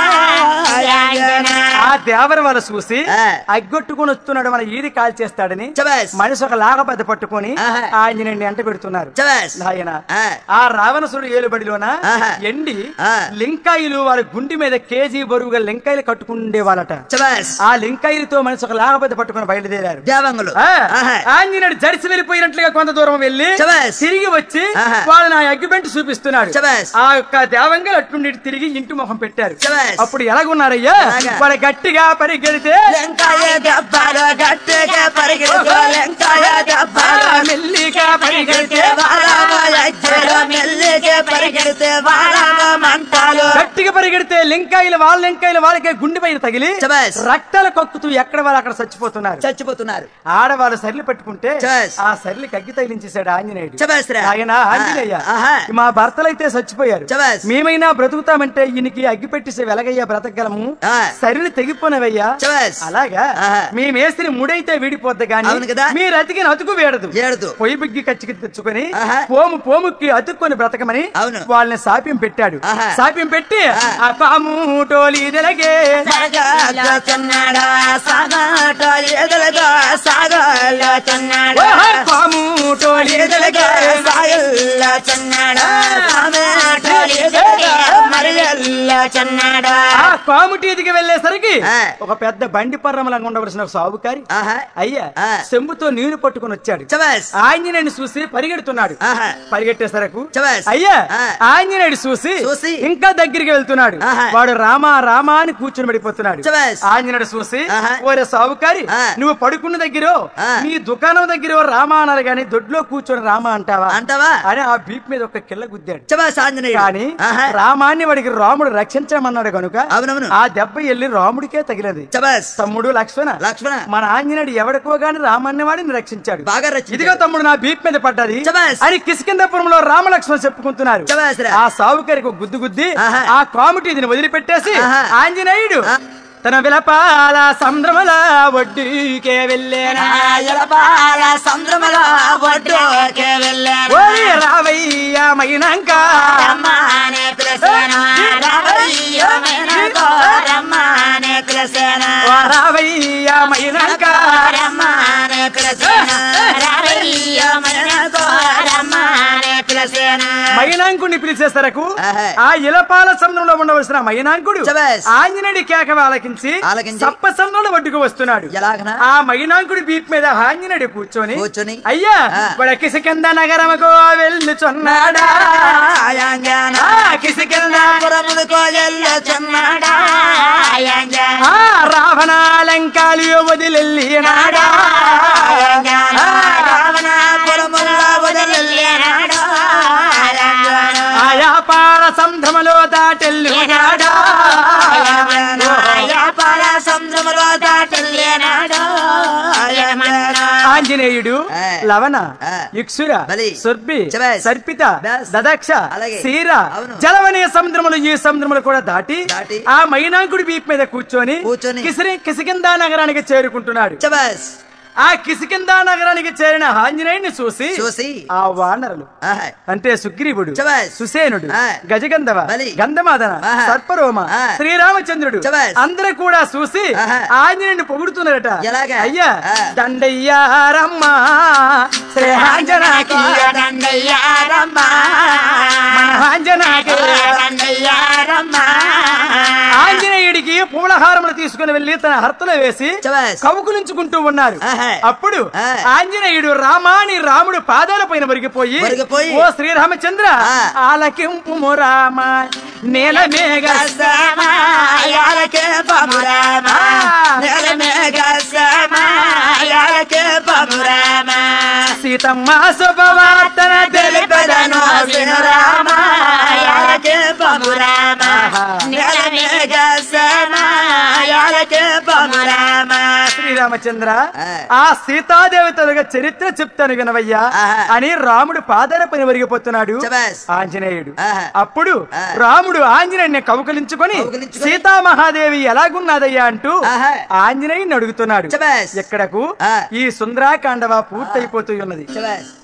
S2: యంగను.
S1: ఆ దేవర వాళ్ళ చూసి
S2: ఆ.
S1: అగ్గొట్టుకుని వస్తున్నాడు మన ఈది కాల్చేస్తాడని
S2: శభాష్.
S1: మనిషి ఒక లాగబద్ద పట్టుకొని
S2: ఆహా.
S1: ఆంజనేయుని ఎంట పెడుతున్నారు
S2: శభాష్.
S1: నాయన
S2: ఆ.
S1: ఆ రావణసుడు ఏలుబడిలోన
S2: ఆహా.
S1: ఎండి
S2: ఆ.
S1: లింకాయిలు వారి గుండి మీద కేజీ బరువుగా లింకాయిలు కట్టుకుండే వాళ్ళట
S2: శభాష్.
S1: ఆ లింకాయిలతో మనిషి ఒక లాగబద్ద పట్టుకుని బయలుదేరారు
S2: దేవంగులు
S1: ఆ,
S2: ఆహా.
S1: ఆంజనేయుడు జడిసి వెళ్ళిపోయినట్లుగా కొంత దూరం వెళ్ళి
S2: శభాష్.
S1: తిరిగి వచ్చి
S2: ఆహా.
S1: వాళ్ళని ఆ అగ్గిపెట్టి చూపిస్తున్నాడు
S2: శభాష్.
S1: ఆ యొక్క దేవంగా అట్టుండి తిరిగి ఇంటి ముఖం పెట్టారు
S2: శభాష్.
S1: అప్పుడు ఎలాగున్నారయ్యా
S2: ఎలాగా?
S1: వాడు గట్టిగా పరిగెడితే
S2: లెంకాయ దెబ్బలు గట్టిగా పరిగెడుతూ లెంకాయ దెబ్బలు
S1: మెల్లిగా పరిగెడితే
S2: వారావ యజ్జలు మెల్లిగా పరిగెడితే వారావ మంటలు
S1: గట్టిగా పరిగెడితే లింకాయలు వాళ్ళ లింకాయలు వాళ్ళకే గుండె పైన తగిలి
S2: శభాష్.
S1: రక్తాల కక్కుతూ ఎక్కడ వాళ్ళు అక్కడ చచ్చిపోతున్నారు
S2: చచ్చిపోతున్నారు
S1: ఆడవాళ్ళు సర్లు పెట్టుకుంటే
S2: శభాష్.
S1: ఆ సర్లికి అగ్గి తగిలించేశాడు ఆంజనేయుడు
S2: శభాష్ రా.
S1: ఆయన ఆంజనేయ
S2: ఆహా.
S1: మా భర్తలైతే చచ్చిపోయారు
S2: శభాష్.
S1: మేమైనా బ్రతుకుతామంటే ఈయనకి అగ్గి పెట్టేసి వెలగయ్యా బ్రతకగలము
S2: ఆ.
S1: సరిని తెగిపోనవయ్యా
S2: శభాష్.
S1: అలాగా
S2: ఆహా.
S1: మీ మేస్త్రి ముడైతే వీడిపోద్ది గాని
S2: అవును కదా.
S1: మీరు అతికిన అతుకు వేడదు
S2: ఏడదు.
S1: పొయ్యి బిగ్గి కచ్చికి తెచ్చుకొని
S2: ఆహా.
S1: పోము పోముకి అతుక్కొని బ్రతకమని
S2: అవును.
S1: వాళ్ళని సాప్యం పెట్టాడు
S2: ఆహా.
S1: సాప్యం పెట్టి
S2: ఆ.
S1: ఆ పాము టోలి ఇదలగే
S2: సాగలోచున్నాడా సాగటో ఎదురుగో సాగలోచున్నాడా
S1: ఓహో, పాము టోలి
S2: ఎదురుగో
S1: ఇదలగే
S2: సాగలోచున్నాడా సాగటో ఎదురుగో మరియల్లోచున్నాడా
S1: ఆ కాముటీదికి వెళ్ళేసరికి
S2: ఆ.
S1: ఒక పెద్ద బండి పర్రమలంగా ఉండవలసిన ఒక సాగుకారి
S2: ఆహా
S1: అయ్యా
S2: ఆ.
S1: చెంబుతో నీళ్లు పట్టుకుని వచ్చాడు
S2: శభాష్.
S1: ఆంజనేయుని చూసి పరిగెడుతున్నాడు
S2: ఆహా.
S1: పరిగెట్టేసరకు
S2: శభాష్.
S1: అయ్యా
S2: ఆ.
S1: ఆంజనేయుడు చూసి
S2: చూసి
S1: ఇంకా దగ్గరికి వెళ్తున్నాడు
S2: ఆహా.
S1: వాడు రామా రామా అని కూర్చుని పడిపోతున్నాడు
S2: శభాష్.
S1: ఆంజనేయుడు చూసి
S2: ఆహా.
S1: ఓరే సాగుకారి
S2: ఆ.
S1: నువ్వు పడుకున్న దగ్గర
S2: ఆ.
S1: నీ దుకాణం దగ్గర రామా అన్నారు గాని దొడ్లో కూర్చొని రామా అంటావా
S2: అంటావా?
S1: అని ఆ బీప్ మీద ఒక కిల్ల గుద్దాడు
S2: శభాష్ ఆంజనేయుడు
S1: కానీ
S2: ఆహా.
S1: రామాన్ని వాడికి రాముడు రక్షించమన్నాడు కనుక
S2: అవునవును.
S1: ఆ దెబ్బ వెళ్ళి రాముడికే తగిలది
S2: శభాష్.
S1: తమ్ముడు లక్ష్మణ
S2: లక్ష్మణ.
S1: మన ఆంజనేయుడు ఎవడికో గాని రామాన్ని వాడిని రక్షించాడు
S2: బాగా రచించాడు.
S1: ఇదిగో తమ్ముడు నా బీప్ మీద పడ్డది
S2: శభాష్.
S1: అని కిష్కిందపురంలో రామలక్ష్మణ చెప్పుకుంటున్నారు
S2: శభాష్ రా.
S1: ఆ సావుకరికి ఒక గుద్దు గుద్ది
S2: ఆహా.
S1: ఆ కామిటీ దీన్ని వదిలిపెట్టేసి
S2: ఆహా.
S1: ఆంజనేయుడు
S2: ఆ.
S1: తన విలపాల సంద్రమల ఒడ్డుకే వెళ్ళేనా
S2: ఎలపాల సంద్రమల ఒడ్డుకే వెళ్ళాను
S1: ఓరి రావయ్య మైనాంక
S2: రమ్మనే పిలిచాను రావయ్యో రమ్మనే పిలిచాను
S1: ఓ రావయ్య మైనాంక
S2: రమ్మనే పిలిచాను రావయ్యో రమ్మనే పిలిచాను
S1: మైనాంకుడిని పిలిచేసరకు
S2: ఆహా.
S1: ఆ ఇలపాల సముద్రంలో ఉండవలసిన మైనాంకుడు
S2: శభాష్.
S1: ఆంజనేయుడి కేక ఆలకించి
S2: ఆలకించి.
S1: సప్ప సముద్రంలో ఒడ్డుకు వస్తున్నాడు
S2: ఎలాగనా?
S1: ఆ మైనాంకుడి బీప్ మీద ఆంజనేయుడు కూర్చొని
S2: కూర్చొని.
S1: అయ్యా
S2: ఆ.
S1: వాడ కిసకింద నగరముకు వెళ్ళుచున్నాడా
S2: ఆయాంజన
S1: ఆ, కిసకింద
S2: పురములకు వెళ్ళుచున్నాడా ఆయాంజన
S1: ఆ రావణాలంకాలి వదిలెళ్ళినాడా
S2: ఆయాంజన రావణపురములో వదిలినాడా ఆయాంజన
S1: ఆయా పాల సంధ్రమలో దాటెళ్ళినాడా
S2: వ్యాపార సముద్రములో దాటలేనాడు
S1: ఆంజనేయుడు
S2: ఆ.
S1: లవణ
S2: ఆ.
S1: ఇక్షుర
S2: బలి.
S1: సుర్బి
S2: శభాష్.
S1: సర్పిత
S2: బస్.
S1: దదక్ష
S2: అలాగే.
S1: సీర
S2: అవును.
S1: జలవనే సముద్రములు ఈ సముద్రములు కూడా దాటి
S2: దాటి.
S1: ఆ మైనాంకుడి వీపు మీద కూర్చొని
S2: కూర్చొని.
S1: కిసిరి కిసికిందా నగరానికి చేరుకుంటున్నాడు
S2: చబస్
S1: ఆ కిసికిందా నగరానికి చేరిన ఆంజనేయుడిని చూసి
S2: చూసి
S1: ఆ వానరులు
S2: ఆహా.
S1: అంటే సుగ్రీవుడు
S2: శభాష్.
S1: సుసేనుడు
S2: ఆ.
S1: గజగంధవ
S2: బలి.
S1: గంధమాదన
S2: ఆహా.
S1: సర్పరోమ
S2: ఆ.
S1: శ్రీరామచంద్రుడు
S2: శభాష్.
S1: అందరూ కూడా చూసి
S2: ఆహా.
S1: ఆంజనేయుని పొగుడుతున్నారట
S2: ఎలాగా?
S1: అయ్యా
S2: ఆ.
S1: దండయ్యారమ్మా శ్రీహాంజనాకి
S2: దండయ్యారమ్మా
S1: మన ఆంజనాకి
S2: దండయ్యారమ్మా
S1: ఆంజనేయుడికి పూలహారములు తీసుకుని వెళ్లి తన హర్తలో వేసి
S2: శభాష్.
S1: కవుకులించుకుంటూ ఉన్నారు
S2: ఆహా.
S1: అప్పుడు
S2: ఆ.
S1: ఆంజనేయుడు రామాని రాముడు పాదాల పైన ఒరిగిపోయి
S2: ఒరిగిపోయి.
S1: ఓ శ్రీరామచంద్ర
S2: ఆ.
S1: ఆలకింపు రామ నేల మేఘ
S2: యాలకే పమురామా నెల మేఘ యాలకే పమురామా
S1: సీతమ్మ శుభవార్తన
S2: తెలిపదను వినురామా యాలకే పమురామా నెల మేఘ
S1: రామచంద్ర
S3: ఆ.
S1: ఆ సీతాదేవి తొలగ చరిత్ర చెప్తాను వినవయ్యా
S3: ఆహా.
S1: అని రాముడు పాదన పని ఒరిగిపోతున్నాడు
S3: శభాష్.
S1: ఆంజనేయుడు
S3: ఆహా.
S1: అప్పుడు
S3: ఆ.
S1: రాముడు ఆంజనేయుడిని కౌకలించుకొని
S3: కౌగిలించుకొని,
S1: సీతామహాదేవి ఎలాగున్నదయ్యా అంటూ
S3: ఆహా.
S1: ఆంజనేయుని అడుగుతున్నాడు
S3: శభాష్.
S1: ఎక్కడకు
S3: ఆ.
S1: ఈ సుందరాకాండవ పూర్తయిపోతూ ఉన్నది
S3: శభాష్.